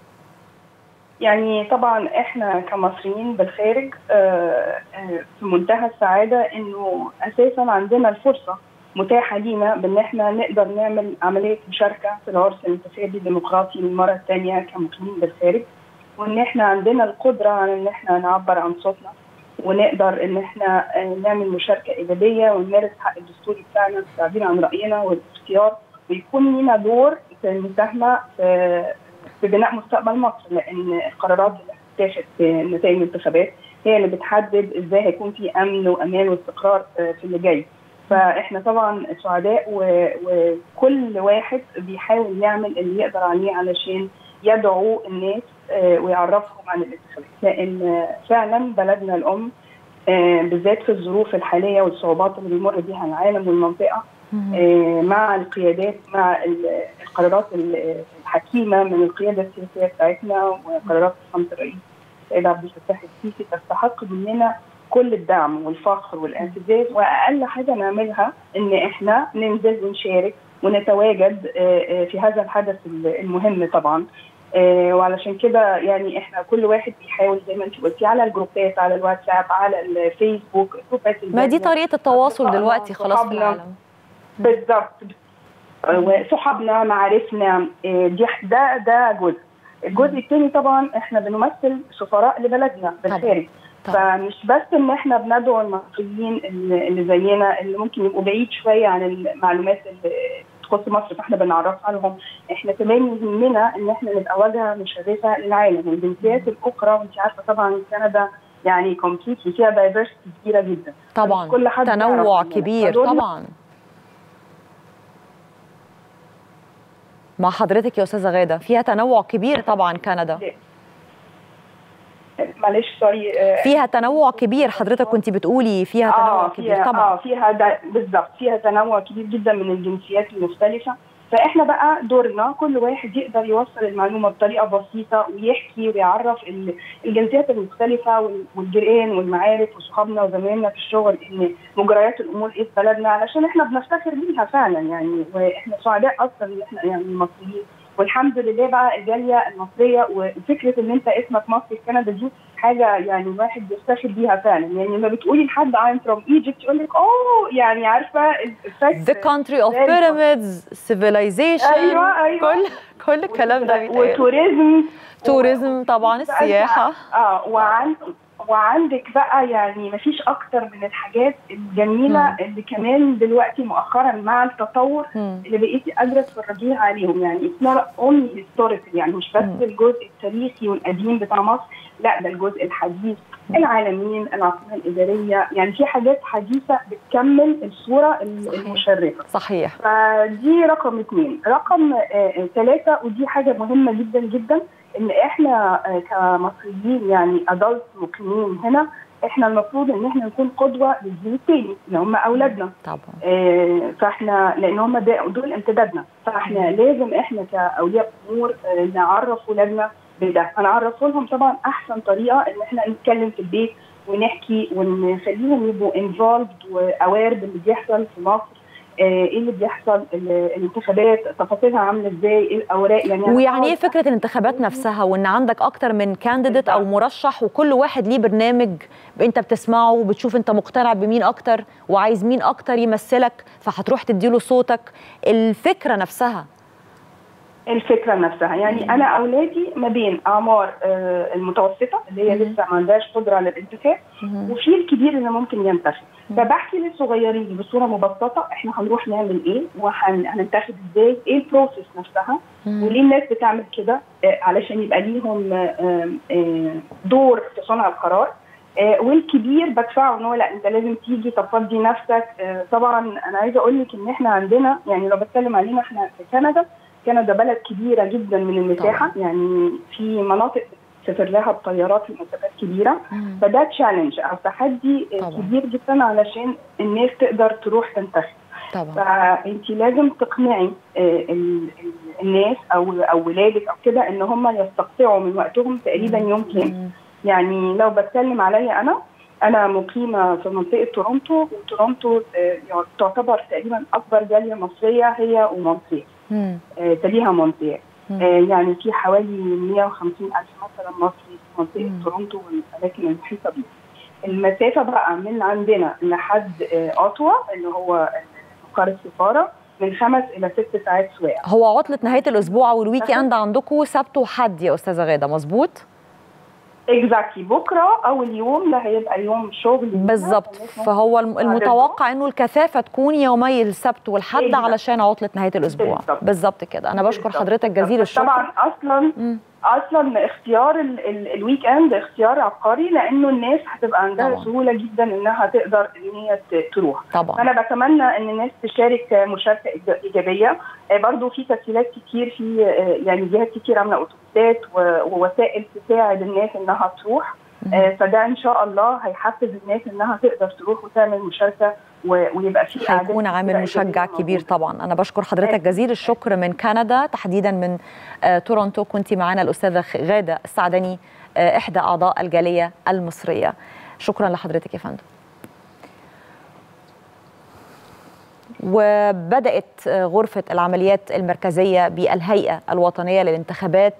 يعني طبعا احنا كمصريين بالخارج في منتهى السعاده انه اساسا عندنا الفرصه متاحه لينا بان احنا نقدر نعمل عمليه مشاركه في العرس الانتخابي الديمقراطي للمره الثانيه كمقيمين بالخارج وان احنا عندنا القدره على ان احنا نعبر عن صوتنا ونقدر ان احنا نعمل مشاركه ايجابيه ونمارس حق الدستوري بتاعنا في التعبير عن راينا والاختيار ويكون لينا دور في المساهمه في في بناء مستقبل مصر لان القرارات اللي هتتاخد في نتائج الانتخابات هي اللي بتحدد ازاي هيكون في امن وامان واستقرار في اللي جاي. فاحنا طبعا سعداء وكل واحد بيحاول يعمل اللي يقدر عليه علشان يدعو الناس ويعرفهم عن الانتخابات لان فعلا بلدنا الام بالذات في الظروف الحاليه والصعوبات اللي بيمر بيها العالم والمنطقه مع القيادات مع القرارات الحكيمه من القياده السياسيه بتاعتنا وقرارات فخامه الرئيس السيد عبد الفتاح السيسي تستحق مننا كل الدعم والفخر والاعتزاز واقل حاجه نعملها ان احنا ننزل ونشارك ونتواجد في هذا الحدث المهم طبعا وعلشان كده يعني احنا كل واحد بيحاول زي ما انت قلتي على الجروبات على الواتساب على الفيسبوك جروبات ما دي طريقه التواصل دلوقتي خلاص في العالم بالظبط وصحابنا معارفنا دي ده ده جزء الجزء الثاني طبعا احنا بنمثل سفراء لبلدنا بالخارج فمش بس ان احنا بندعو المصريين اللي زينا اللي ممكن يبقوا بعيد شويه عن المعلومات اللي تخص مصر فاحنا بنعرفها لهم احنا كمان يهمنا ان احنا نبقى واجهه مشرفه للعالم الجنسيات الاخرى وانت عارفه طبعا كندا يعني كومبليتلي فيها دايفرستي كبيره جدا طبعا كل حد تنوع كبير طبعا مع حضرتك يا استاذه غاده فيها تنوع كبير طبعا كندا معلش سوري فيها تنوع كبير حضرتك كنت بتقولي فيها تنوع آه كبير فيها طبعا اه فيها بالظبط فيها تنوع كبير جدا من الجنسيات المختلفه فاحنا بقى دورنا كل واحد يقدر يوصل المعلومه بطريقه بسيطه ويحكي ويعرف الجنسيات المختلفه والجيران والمعارف وصحابنا وزمايلنا في الشغل ان مجريات الامور ايه في بلدنا علشان احنا بنفتخر بيها فعلا يعني واحنا سعداء اصلا ان احنا يعني المصريين والحمد لله بقى الجاليه المصريه وفكره ان انت اسمك مصري في كندا دي حاجه يعني الواحد بيفتخر بيها فعلا يعني لما بتقولي لحد I'm from Egypt يقول لك اوه يعني عارفه The country of pyramids civilization ايوه ايوه كل كل الكلام ده وتوريزم توريزم طبعا السياحه اه وعن وعندك بقى يعني مفيش اكتر من الحاجات الجميله مم. اللي كمان دلوقتي مؤخرا مع التطور مم. اللي بقيتي قادره تتفرجيها عليهم يعني اسمها اونلي هيستوريكال يعني مش بس مم. الجزء التاريخي والقديم بتاع مصر لا ده الجزء الحديث العالمين العاصمه الاداريه يعني في حاجات حديثه بتكمل الصوره صحيح. المشرفه صحيح فدي رقم اثنين رقم ثلاثه ودي حاجه مهمه جدا جدا ان احنا كمصريين يعني ادلت مقيمين هنا احنا المفروض ان احنا نكون قدوه للجيل الثاني اللي هم اولادنا طبعا اه فاحنا لان هم دول امتدادنا فاحنا لازم احنا كاولياء امور اه نعرف اولادنا بده هنعرفه لهم طبعا احسن طريقه ان احنا نتكلم في البيت ونحكي ونخليهم يبقوا انفولد واوير باللي بيحصل في مصر ايه اللي بيحصل الانتخابات تفاصيلها عامله ازاي ايه الاوراق يعني ويعني ايه فكره الانتخابات نفسها وان عندك اكتر من كانديديت او مرشح وكل واحد ليه برنامج انت بتسمعه وبتشوف انت مقتنع بمين اكتر وعايز مين اكتر يمثلك فهتروح تديله صوتك الفكره نفسها الفكره نفسها يعني انا اولادي ما بين اعمار آه المتوسطه اللي هي لسه ما عندهاش قدره على الانتخاب وفي الكبير اللي ممكن ينتخب فبحكي للصغيرين بصوره مبسطه احنا هنروح نعمل ايه وهننتخب ازاي ايه البروسيس نفسها وليه الناس بتعمل كده آه علشان يبقى ليهم آه دور في صنع القرار آه والكبير بدفعه ان هو لا انت لازم تيجي تفضي نفسك آه طبعا انا عايزه اقول لك ان احنا عندنا يعني لو بتكلم علينا احنا في كندا كندا بلد كبيره جدا من المساحه طبعا. يعني في مناطق تسافر لها بطيارات لمسافات كبيره مم. فده تشالنج او تحدي طبعا. كبير جدا علشان الناس تقدر تروح تنتخب طبعا فانت لازم تقنعي الناس او او ولادك او كده ان هم يستقطعوا من وقتهم تقريبا يوم كامل يعني لو بتكلم عليا انا انا مقيمه في منطقه تورونتو وتورونتو تعتبر تقريبا اكبر جاليه مصريه هي ومونتريال آه تليها مونتريال آه يعني في حوالي 150 الف مثلا مصري في منطقه تورونتو والاماكن المحيطه بيها المسافه بقى من عندنا لحد آه اوتوا اللي هو مقر السفاره من خمس الى ست ساعات سواقه هو عطله نهايه الاسبوع والويك اند عندكم سبت وحد يا استاذه غاده مظبوط اكزاكتلي بكره اول يوم ده هيبقى يوم شغل بالظبط فهو الم- المتوقع انه الكثافه تكون يومي السبت والحد بالظبط. علشان عطله نهايه الاسبوع بالظبط. بالظبط كده انا بشكر بالظبط. حضرتك جزيل الشكر طبعا اصلا اصلا اختيار ال- ال- الويك اند اختيار عبقري لانه الناس هتبقى عندها طبعاً. سهوله جدا انها تقدر ان هي ت- تروح طبعا فانا بتمنى ان الناس تشارك مشاركه إيج- ايجابيه آه، برضو في تسهيلات كتير في آه، يعني جهات كتير عامله اتوبيسات و- ووسائل تساعد الناس انها تروح آه، فده ان شاء الله هيحفز الناس انها تقدر تروح وتعمل مشاركه و- ويبقى في أعداد هيكون كتيرة عامل مشجع إيجابية كبير طبعا انا بشكر حضرتك جزيل الشكر من كندا تحديدا من آه، تورونتو كنت معنا الاستاذه خ- غاده السعدني آه، احدى اعضاء الجاليه المصريه شكرا لحضرتك يا فندم وبدأت آه، غرفة العمليات المركزية بالهيئة الوطنية للانتخابات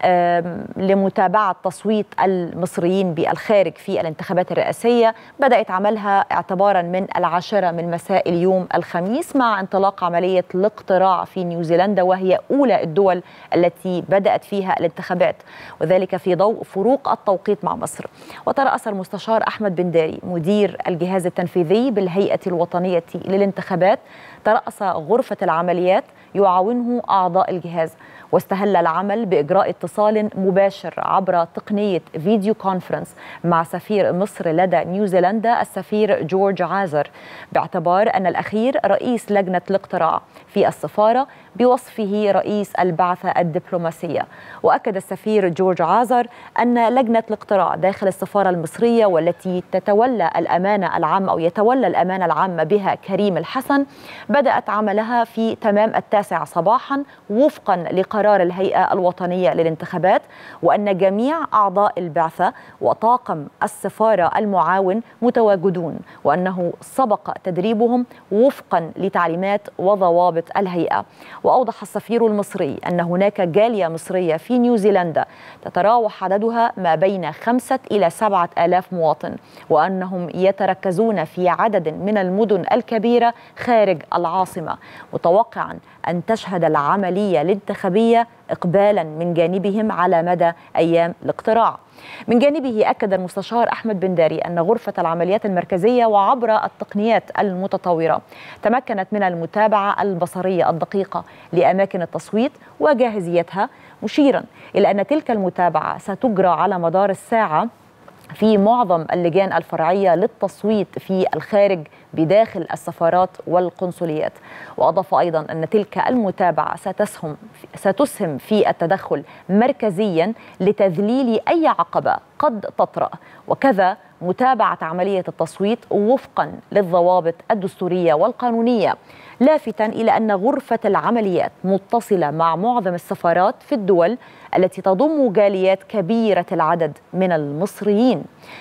آم، لمتابعة تصويت المصريين بالخارج في الانتخابات الرئاسية بدأت عملها اعتبارا من العاشرة من مساء اليوم الخميس مع انطلاق عملية الاقتراع في نيوزيلندا وهي أولى الدول التي بدأت فيها الانتخابات وذلك في ضوء فروق التوقيت مع مصر وترأس المستشار أحمد بن داري مدير الجهاز التنفيذي بالهيئة الوطنية للانتخابات ترأس غرفة العمليات يعاونه أعضاء الجهاز واستهل العمل بإجراء اتصال مباشر عبر تقنية فيديو كونفرنس مع سفير مصر لدى نيوزيلندا السفير جورج عازر باعتبار أن الأخير رئيس لجنة الاقتراع في السفارة بوصفه رئيس البعثة الدبلوماسية وأكد السفير جورج عازر أن لجنة الاقتراع داخل السفارة المصرية والتي تتولى الأمانة العامة أو يتولى الأمانة العامة بها كريم الحسن بدأت عملها في تمام التاسع صباحا وفقا لقرار الهيئة الوطنية للانتخابات وأن جميع أعضاء البعثة وطاقم السفارة المعاون متواجدون وأنه سبق تدريبهم وفقا لتعليمات وضوابط الهيئة وأوضح السفير المصري أن هناك جالية مصرية في نيوزيلندا تتراوح عددها ما بين خمسة إلى سبعة آلاف مواطن وأنهم يتركزون في عدد من المدن الكبيرة خارج العاصمة متوقعا أن تشهد العملية الانتخابية إقبالا من جانبهم على مدى أيام الاقتراع من جانبه أكد المستشار أحمد بن داري أن غرفة العمليات المركزية وعبر التقنيات المتطورة تمكنت من المتابعة البصرية الدقيقة لأماكن التصويت وجاهزيتها مشيرا إلى أن تلك المتابعة ستجرى على مدار الساعة في معظم اللجان الفرعية للتصويت في الخارج بداخل السفارات والقنصليات وأضاف أيضا أن تلك المتابعة ستسهم ستسهم في التدخل مركزيا لتذليل أي عقبة قد تطرأ وكذا متابعة عملية التصويت وفقا للضوابط الدستورية والقانونية لافتا إلى أن غرفة العمليات متصلة مع معظم السفارات في الدول التي تضم جاليات كبيرة العدد من المصريين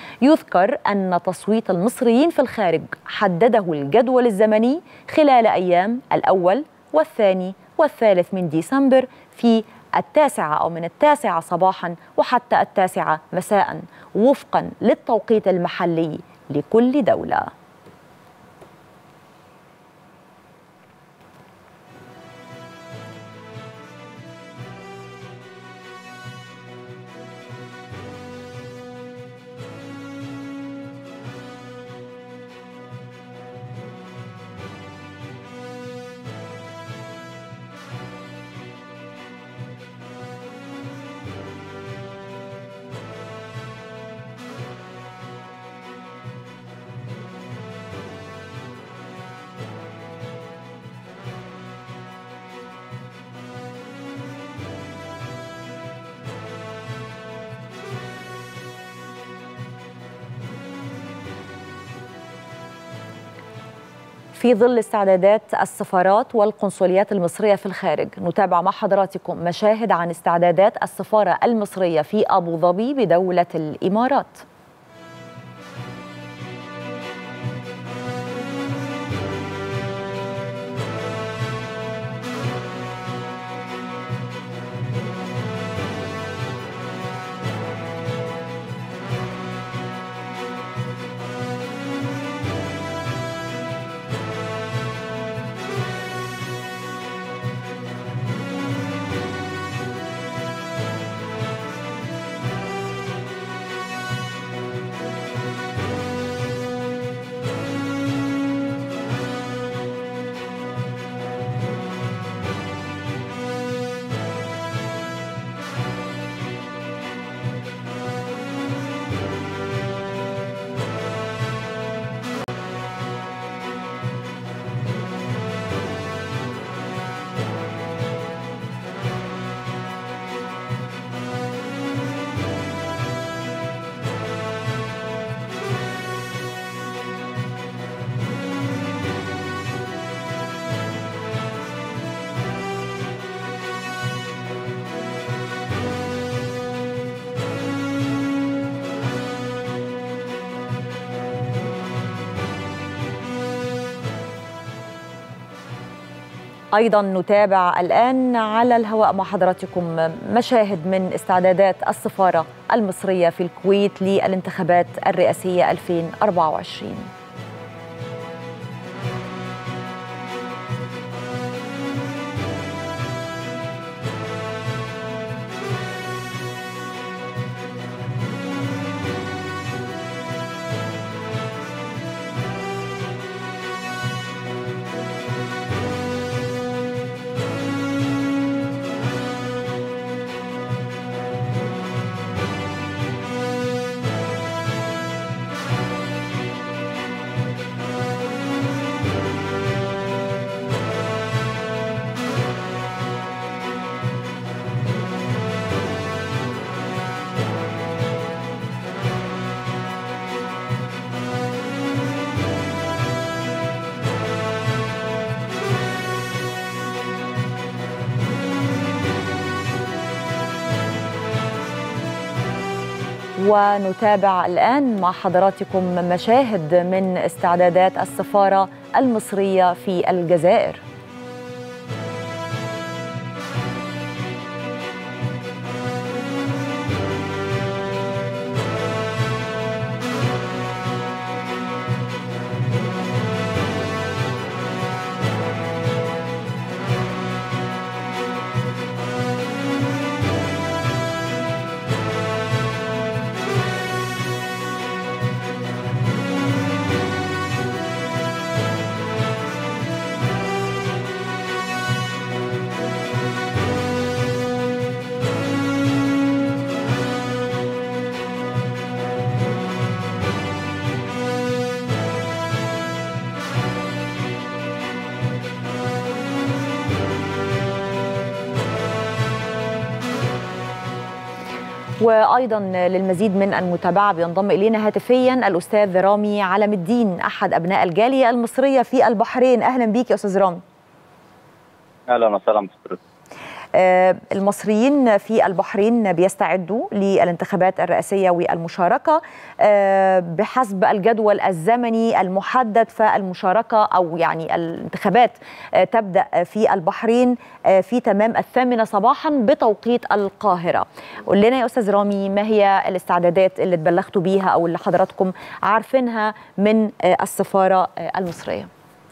يذكر أن تصويت المصريين في الخارج حدده الجدول الزمني خلال أيام الأول والثاني والثالث من ديسمبر في التاسعة أو من التاسعة صباحا وحتى التاسعة مساء وفقا للتوقيت المحلي لكل دولة في ظل استعدادات السفارات والقنصليات المصرية في الخارج نتابع مع حضراتكم مشاهد عن استعدادات السفارة المصرية في أبو ظبي بدولة الإمارات أيضا نتابع الآن على الهواء مع حضراتكم مشاهد من استعدادات السفارة المصرية في الكويت للانتخابات الرئاسية 2024 ونتابع الآن مع حضراتكم مشاهد من استعدادات السفارة المصرية في الجزائر وايضا للمزيد من المتابعه بينضم الينا هاتفيا الاستاذ رامي علم الدين احد ابناء الجاليه المصريه في البحرين اهلا بيك يا استاذ رامي اهلا وسهلا بحضرتك المصريين في البحرين بيستعدوا للانتخابات الرئاسية والمشاركة بحسب الجدول الزمني المحدد فالمشاركة أو يعني الانتخابات تبدأ في البحرين في تمام الثامنة صباحا بتوقيت القاهرة قول لنا يا أستاذ رامي ما هي الاستعدادات اللي تبلغتوا بيها أو اللي حضراتكم عارفينها من السفارة المصرية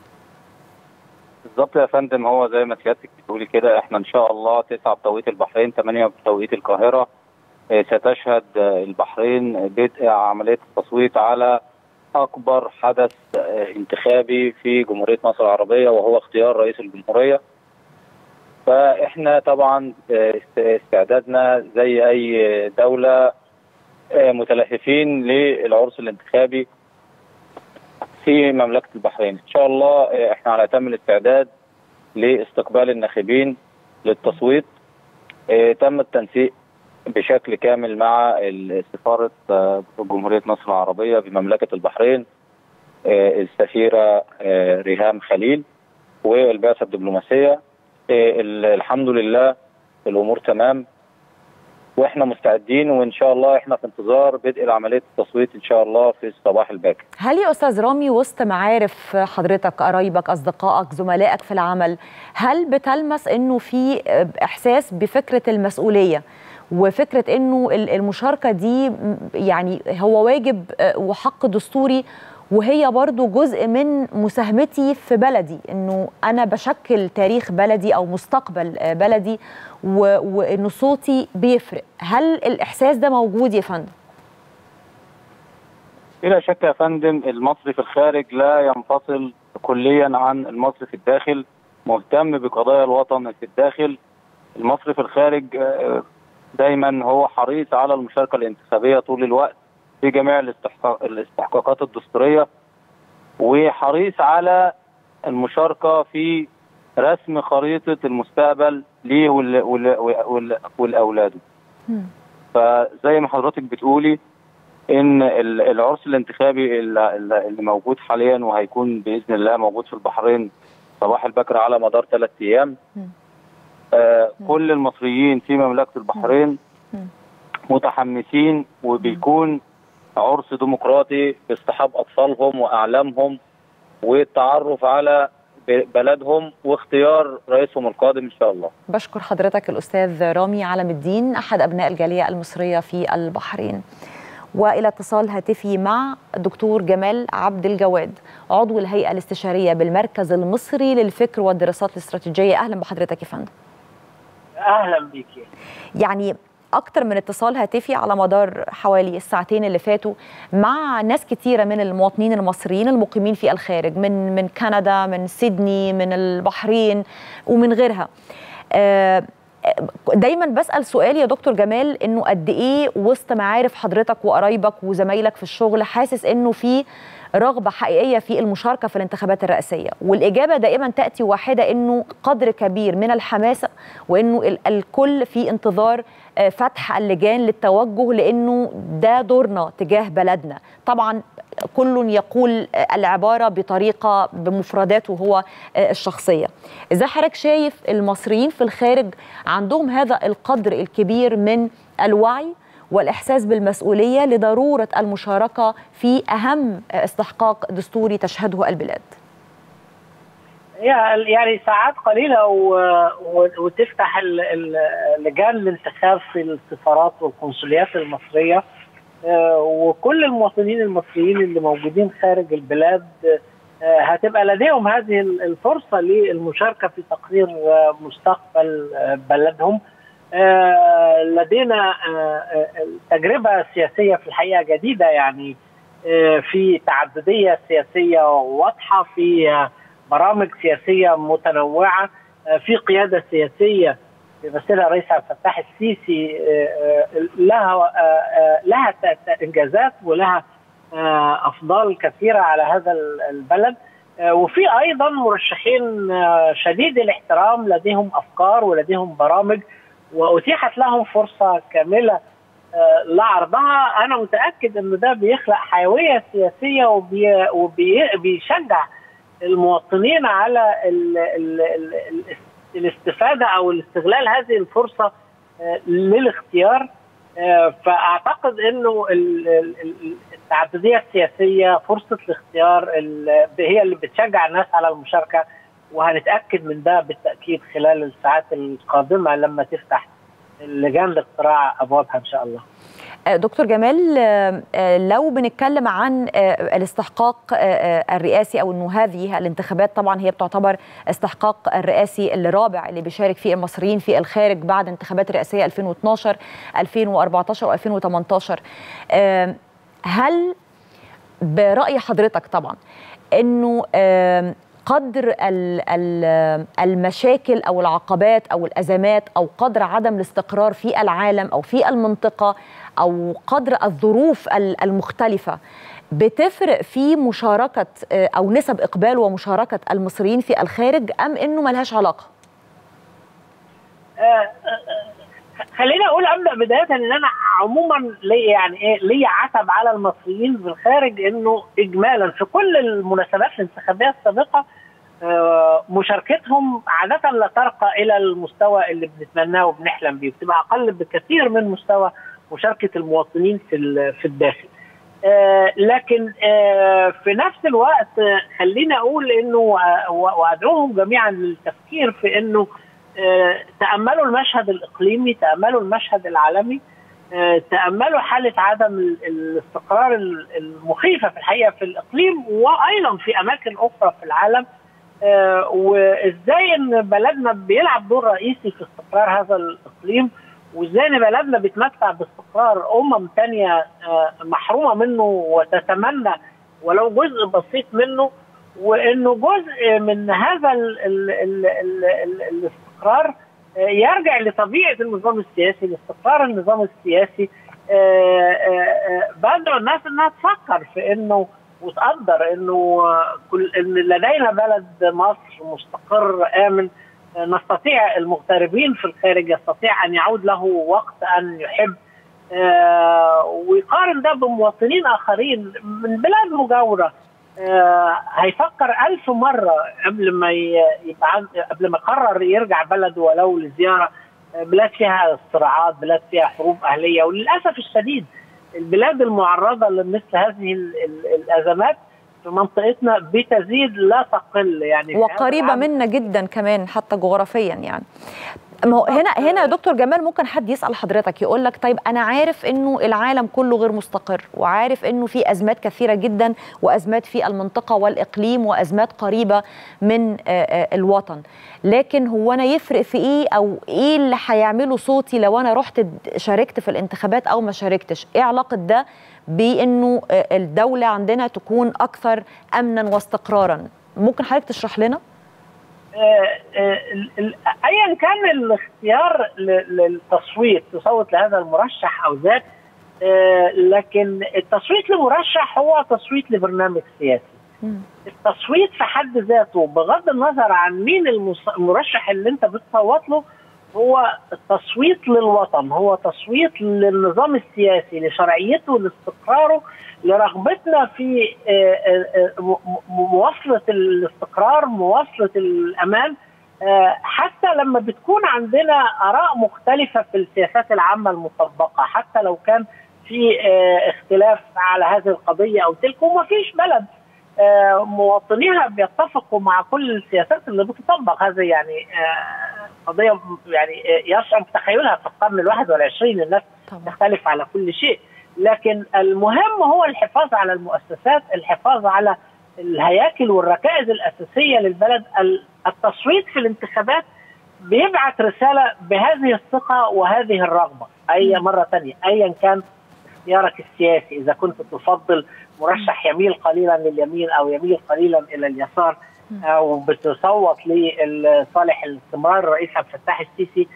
بالظبط يا فندم هو زي ما سيادتك بتقولي كده احنا ان شاء الله 9 بتوقيت البحرين 8 بتوقيت القاهره اه ستشهد اه البحرين بدء عمليه التصويت على اكبر حدث اه انتخابي في جمهوريه مصر العربيه وهو اختيار رئيس الجمهوريه فاحنا طبعا استعدادنا زي اي دوله متلهفين للعرس الانتخابي في مملكه البحرين ان شاء الله احنا على تم الاستعداد لاستقبال الناخبين للتصويت اه تم التنسيق بشكل كامل مع سفاره اه جمهوريه مصر العربيه بمملكه البحرين اه السفيره ريهام خليل والبعثه الدبلوماسيه الحمد لله الامور تمام واحنا مستعدين وان شاء الله احنا في انتظار بدء عمليه التصويت ان شاء الله في الصباح الباكر. هل يا استاذ رامي وسط معارف حضرتك قرايبك اصدقائك زملائك في العمل هل بتلمس انه في احساس بفكره المسؤوليه وفكره انه المشاركه دي يعني هو واجب وحق دستوري وهي برضو جزء من مساهمتي في بلدي انه انا بشكل تاريخ بلدي او مستقبل بلدي وانه صوتي بيفرق هل الاحساس ده موجود يا فندم بلا شك يا فندم المصري في الخارج لا ينفصل كليا عن المصري في الداخل مهتم بقضايا الوطن في الداخل المصري في الخارج دايما هو حريص على المشاركه الانتخابيه طول الوقت في جميع الاستحقاقات الدستوريه وحريص على المشاركه في رسم خريطه المستقبل ليه ولاولاده. فزي ما حضرتك بتقولي ان العرس الانتخابي اللي موجود حاليا وهيكون باذن الله موجود في البحرين صباح البكر على مدار ثلاث ايام آه كل المصريين في مملكه البحرين متحمسين وبيكون عرس ديمقراطي باصطحاب اطفالهم واعلامهم والتعرف على بلدهم واختيار رئيسهم القادم ان شاء الله بشكر حضرتك الاستاذ رامي علم الدين احد ابناء الجاليه المصريه في البحرين والى اتصال هاتفي مع الدكتور جمال عبد الجواد عضو الهيئه الاستشاريه بالمركز المصري للفكر والدراسات الاستراتيجيه اهلا بحضرتك يا فندم اهلا بيكي يعني اكتر من اتصال هاتفي على مدار حوالي الساعتين اللي فاتوا مع ناس كتيره من المواطنين المصريين المقيمين في الخارج من من كندا من سيدني من البحرين ومن غيرها آه دايما بسال سؤال يا دكتور جمال انه قد ايه وسط معارف حضرتك وقرايبك وزمايلك في الشغل حاسس انه في رغبه حقيقيه في المشاركه في الانتخابات الرئاسيه والاجابه دائما تاتي واحده انه قدر كبير من الحماسه وانه الكل في انتظار فتح اللجان للتوجه لانه ده دورنا تجاه بلدنا طبعا كل يقول العباره بطريقه بمفرداته هو الشخصيه ازاي حضرتك شايف المصريين في الخارج عندهم هذا القدر الكبير من الوعي والاحساس بالمسؤوليه لضروره المشاركه في اهم استحقاق دستوري تشهده البلاد يعني ساعات قليله و... و... وتفتح لجان الانتخاب في السفارات والقنصليات المصريه وكل المواطنين المصريين اللي موجودين خارج البلاد هتبقى لديهم هذه الفرصه للمشاركه في تقرير مستقبل بلدهم لدينا تجربه سياسيه في الحقيقه جديده يعني في تعدديه سياسيه واضحه في برامج سياسيه متنوعه في قياده سياسيه بيمثلها الرئيس عبد الفتاح السيسي لها لها انجازات ولها افضال كثيره على هذا البلد وفي ايضا مرشحين شديد الاحترام لديهم افكار ولديهم برامج واتيحت لهم فرصه كامله لعرضها انا متاكد ان ده بيخلق حيويه سياسيه وبيشجع المواطنين على ال ال ال ال الاستفاده او الاستغلال هذه الفرصه للاختيار فاعتقد انه التعدديه السياسيه فرصه الاختيار هي اللي بتشجع الناس على المشاركه وهنتاكد من ده بالتاكيد خلال الساعات القادمه لما تفتح لجان الاقتراع ابوابها ان شاء الله. دكتور جمال لو بنتكلم عن الاستحقاق الرئاسي او انه هذه الانتخابات طبعا هي بتعتبر استحقاق الرئاسي الرابع اللي بيشارك فيه المصريين في الخارج بعد انتخابات رئاسيه 2012 2014 و2018 هل براي حضرتك طبعا انه قدر المشاكل او العقبات او الازمات او قدر عدم الاستقرار في العالم او في المنطقه او قدر الظروف المختلفه بتفرق في مشاركه او نسب اقبال ومشاركه المصريين في الخارج ام انه ملهاش علاقه؟ خليني اقول ابدا بدايه ان انا عموما ليا يعني ايه ليا عتب على المصريين في الخارج انه اجمالا في كل المناسبات الانتخابيه السابقه مشاركتهم عاده لا ترقى الى المستوى اللي بنتمناه وبنحلم بيه بتبقى اقل بكثير من مستوى مشاركه المواطنين في في الداخل. لكن في نفس الوقت خليني اقول انه وادعوهم جميعا للتفكير في انه تأملوا المشهد الإقليمي تأملوا المشهد العالمي تأملوا حالة عدم الاستقرار المخيفة في الحقيقة في الإقليم وأيضا في أماكن أخرى في العالم وإزاي إن بلدنا بيلعب دور رئيسي في استقرار هذا الإقليم وإزاي إن بلدنا بتمتع باستقرار أمم تانية محرومة منه وتتمنى ولو جزء بسيط منه وانه جزء من هذا ال ال ال ال ال الاستقرار يرجع لطبيعه النظام السياسي لاستقرار النظام السياسي بدعو الناس انها تفكر في انه وتقدر انه كل ان لدينا بلد مصر مستقر امن نستطيع المغتربين في الخارج يستطيع ان يعود له وقت ان يحب ويقارن ده بمواطنين اخرين من بلاد مجاوره آه هيفكر ألف مرة قبل ما يبقى قبل ما يقرر يرجع بلده ولو لزيارة بلاد فيها صراعات بلاد فيها حروب أهلية وللأسف الشديد البلاد المعرضة لمثل هذه ال ال الأزمات في منطقتنا بتزيد لا تقل يعني في هذا وقريبه العام منا جدا كمان حتى جغرافيا يعني ما هو هنا هنا يا دكتور جمال ممكن حد يسال حضرتك يقول لك طيب انا عارف انه العالم كله غير مستقر وعارف انه في ازمات كثيره جدا وازمات في المنطقه والاقليم وازمات قريبه من آه، آه، الوطن لكن هو انا يفرق في ايه او ايه اللي هيعمله صوتي لو انا رحت د- شاركت في الانتخابات او ما شاركتش ايه علاقه ده بانه آه، الدوله عندنا تكون اكثر امنا واستقرارا ممكن حضرتك تشرح لنا آه، آه، ال- ال- ايا كان الاختيار ل- للتصويت تصوت لهذا المرشح او ذاك آه، لكن التصويت لمرشح هو تصويت لبرنامج سياسي التصويت في حد ذاته بغض النظر عن مين المس- المرشح اللي انت بتصوت له هو تصويت للوطن هو تصويت للنظام السياسي لشرعيته لاستقراره لرغبتنا في آه، آه، آه، م- م- مواصلة الاستقرار مواصلة الأمان آه، حتى لما بتكون عندنا آراء مختلفة في السياسات العامة المطبقة حتى لو كان في آه، اختلاف على هذه القضية أو تلك وما فيش بلد آه، مواطنيها بيتفقوا مع كل السياسات اللي بتطبق هذه يعني آه، قضية يعني آه، يصعب تخيلها في القرن الواحد والعشرين الناس تختلف على كل شيء لكن المهم هو الحفاظ على المؤسسات الحفاظ على الهياكل والركائز الأساسية للبلد ال- التصويت في الانتخابات بيبعث رسالة بهذه الثقة وهذه الرغبة أي مرة ثانية أيا كان اختيارك السياسي إذا كنت تفضل مرشح يميل قليلا لليمين أو يميل قليلا إلى اليسار أو بتصوت لصالح الاستمرار الرئيس عبد الفتاح السيسي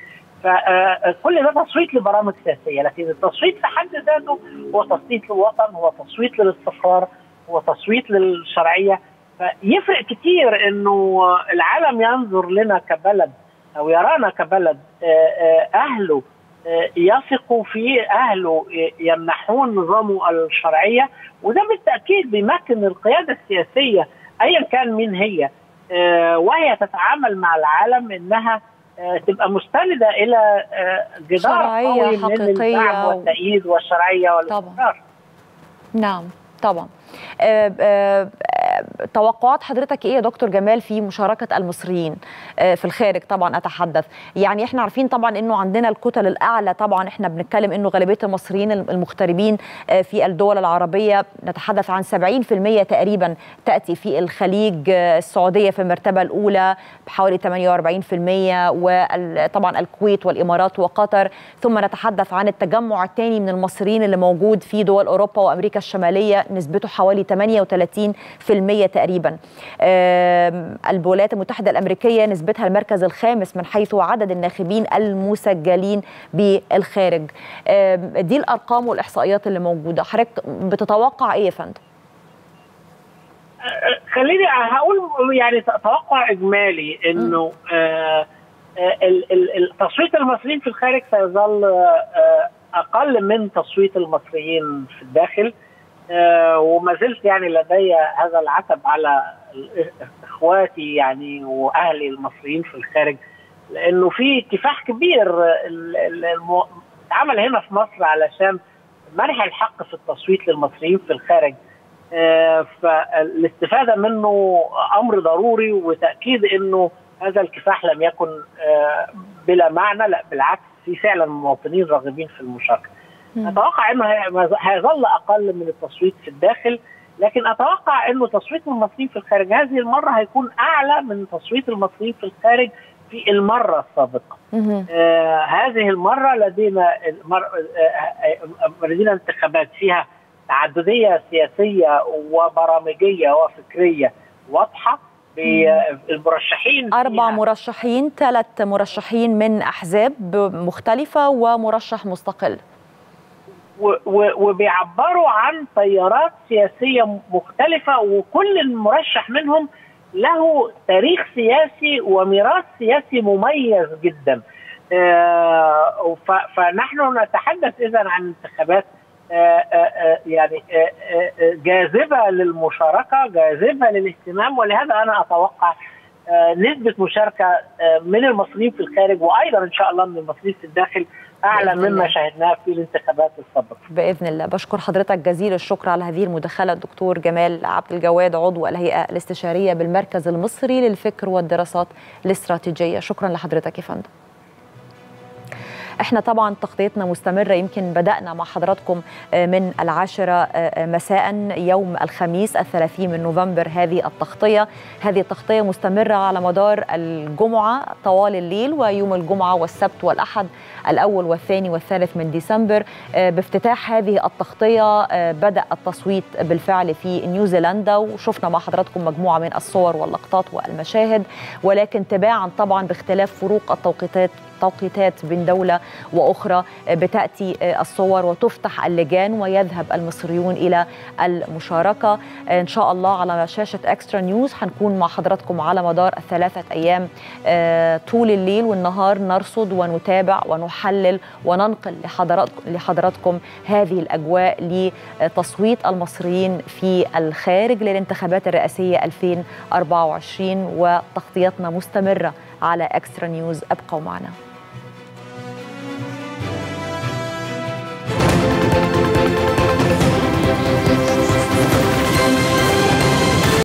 فكل ده تصويت لبرامج سياسيه لكن التصويت في حد ذاته هو تصويت للوطن هو تصويت للاستقرار هو تصويت للشرعيه فيفرق كتير انه العالم ينظر لنا كبلد او يرانا كبلد آه، آه، اهله آه، يثقوا في اهله آه، يمنحون نظامه الشرعيه وده بالتاكيد بيمكن القياده السياسيه ايا كان مين هي آه، وهي تتعامل مع العالم انها آه، تبقى مستندة إلى آه، جدار شرعية قوي من حقيقية الدعم و- والتأييد والشرعية والاستقرار نعم طبعا آه، آه، آه، توقعات حضرتك ايه يا دكتور جمال في مشاركه المصريين آه، في الخارج طبعا اتحدث يعني احنا عارفين طبعا انه عندنا الكتل الاعلى طبعا احنا بنتكلم انه غالبيه المصريين المغتربين آه، في الدول العربيه نتحدث عن 70% تقريبا تاتي في الخليج آه، السعوديه في المرتبه الاولى بحوالي 48% وطبعا الكويت والامارات وقطر ثم نتحدث عن التجمع الثاني من المصريين اللي موجود في دول اوروبا وامريكا الشماليه نسبته حوالي 38% تقريبا آم، الولايات المتحده الامريكيه نسبتها المركز الخامس من حيث عدد الناخبين المسجلين بالخارج آم، دي الارقام والاحصائيات اللي موجوده حضرتك بتتوقع ايه يا فندم خليني هقول يعني توقع إجمالي إنه آه، آه، ال- ال- ال- تصويت المصريين في الخارج سيظل آه، أقل من تصويت المصريين في الداخل آه، وما زلت يعني لدي هذا العتب على ال- اخواتي يعني واهلي المصريين في الخارج لانه في كفاح كبير ال- ال- المو- اتعمل هنا في مصر علشان منح الحق في التصويت للمصريين في الخارج آه، فالاستفاده منه امر ضروري وتاكيد انه هذا الكفاح لم يكن آه، بلا معنى لا بالعكس في فعلا مواطنين راغبين في المشاركه. اتوقع انه هي- هيظل اقل من التصويت في الداخل لكن اتوقع انه تصويت المصريين في الخارج هذه المره هيكون اعلى من تصويت المصريين في الخارج في المره السابقه. آه هذه المره لدينا المر... آه آه لدينا انتخابات فيها تعدديه سياسيه وبرامجيه وفكريه واضحه بالمرشحين أربع مرشحين ثلاث مرشحين من أحزاب مختلفة ومرشح مستقل و- و- وبيعبروا عن تيارات سياسيه مختلفه وكل مرشح منهم له تاريخ سياسي وميراث سياسي مميز جدا آه، ف- فنحن نتحدث اذا عن انتخابات آه، آه، آه، يعني آه، آه، آه، جاذبه للمشاركه جاذبه للاهتمام ولهذا انا اتوقع نسبه مشاركه من المصريين في الخارج وايضا ان شاء الله من المصريين في الداخل اعلى مما شاهدناه في الانتخابات السابقه. باذن الله بشكر حضرتك جزيل الشكر على هذه المداخله الدكتور جمال عبد الجواد عضو الهيئه الاستشاريه بالمركز المصري للفكر والدراسات الاستراتيجيه شكرا لحضرتك يا فندم. احنا طبعا تغطيتنا مستمره يمكن بدانا مع حضراتكم من العاشره مساء يوم الخميس الثلاثين من نوفمبر هذه التغطيه هذه التغطيه مستمره على مدار الجمعه طوال الليل ويوم الجمعه والسبت والاحد الاول والثاني والثالث من ديسمبر بافتتاح هذه التغطيه بدا التصويت بالفعل في نيوزيلندا وشفنا مع حضراتكم مجموعه من الصور واللقطات والمشاهد ولكن تباعا طبعا باختلاف فروق التوقيتات توقيتات بين دولة وأخرى بتأتي الصور وتفتح اللجان ويذهب المصريون إلى المشاركة إن شاء الله على شاشة أكسترا نيوز هنكون مع حضراتكم على مدار الثلاثة أيام طول الليل والنهار نرصد ونتابع ونحلل وننقل لحضراتكم, لحضراتكم هذه الأجواء لتصويت المصريين في الخارج للانتخابات الرئاسية 2024 وتغطيتنا مستمرة على أكسترا نيوز أبقوا معنا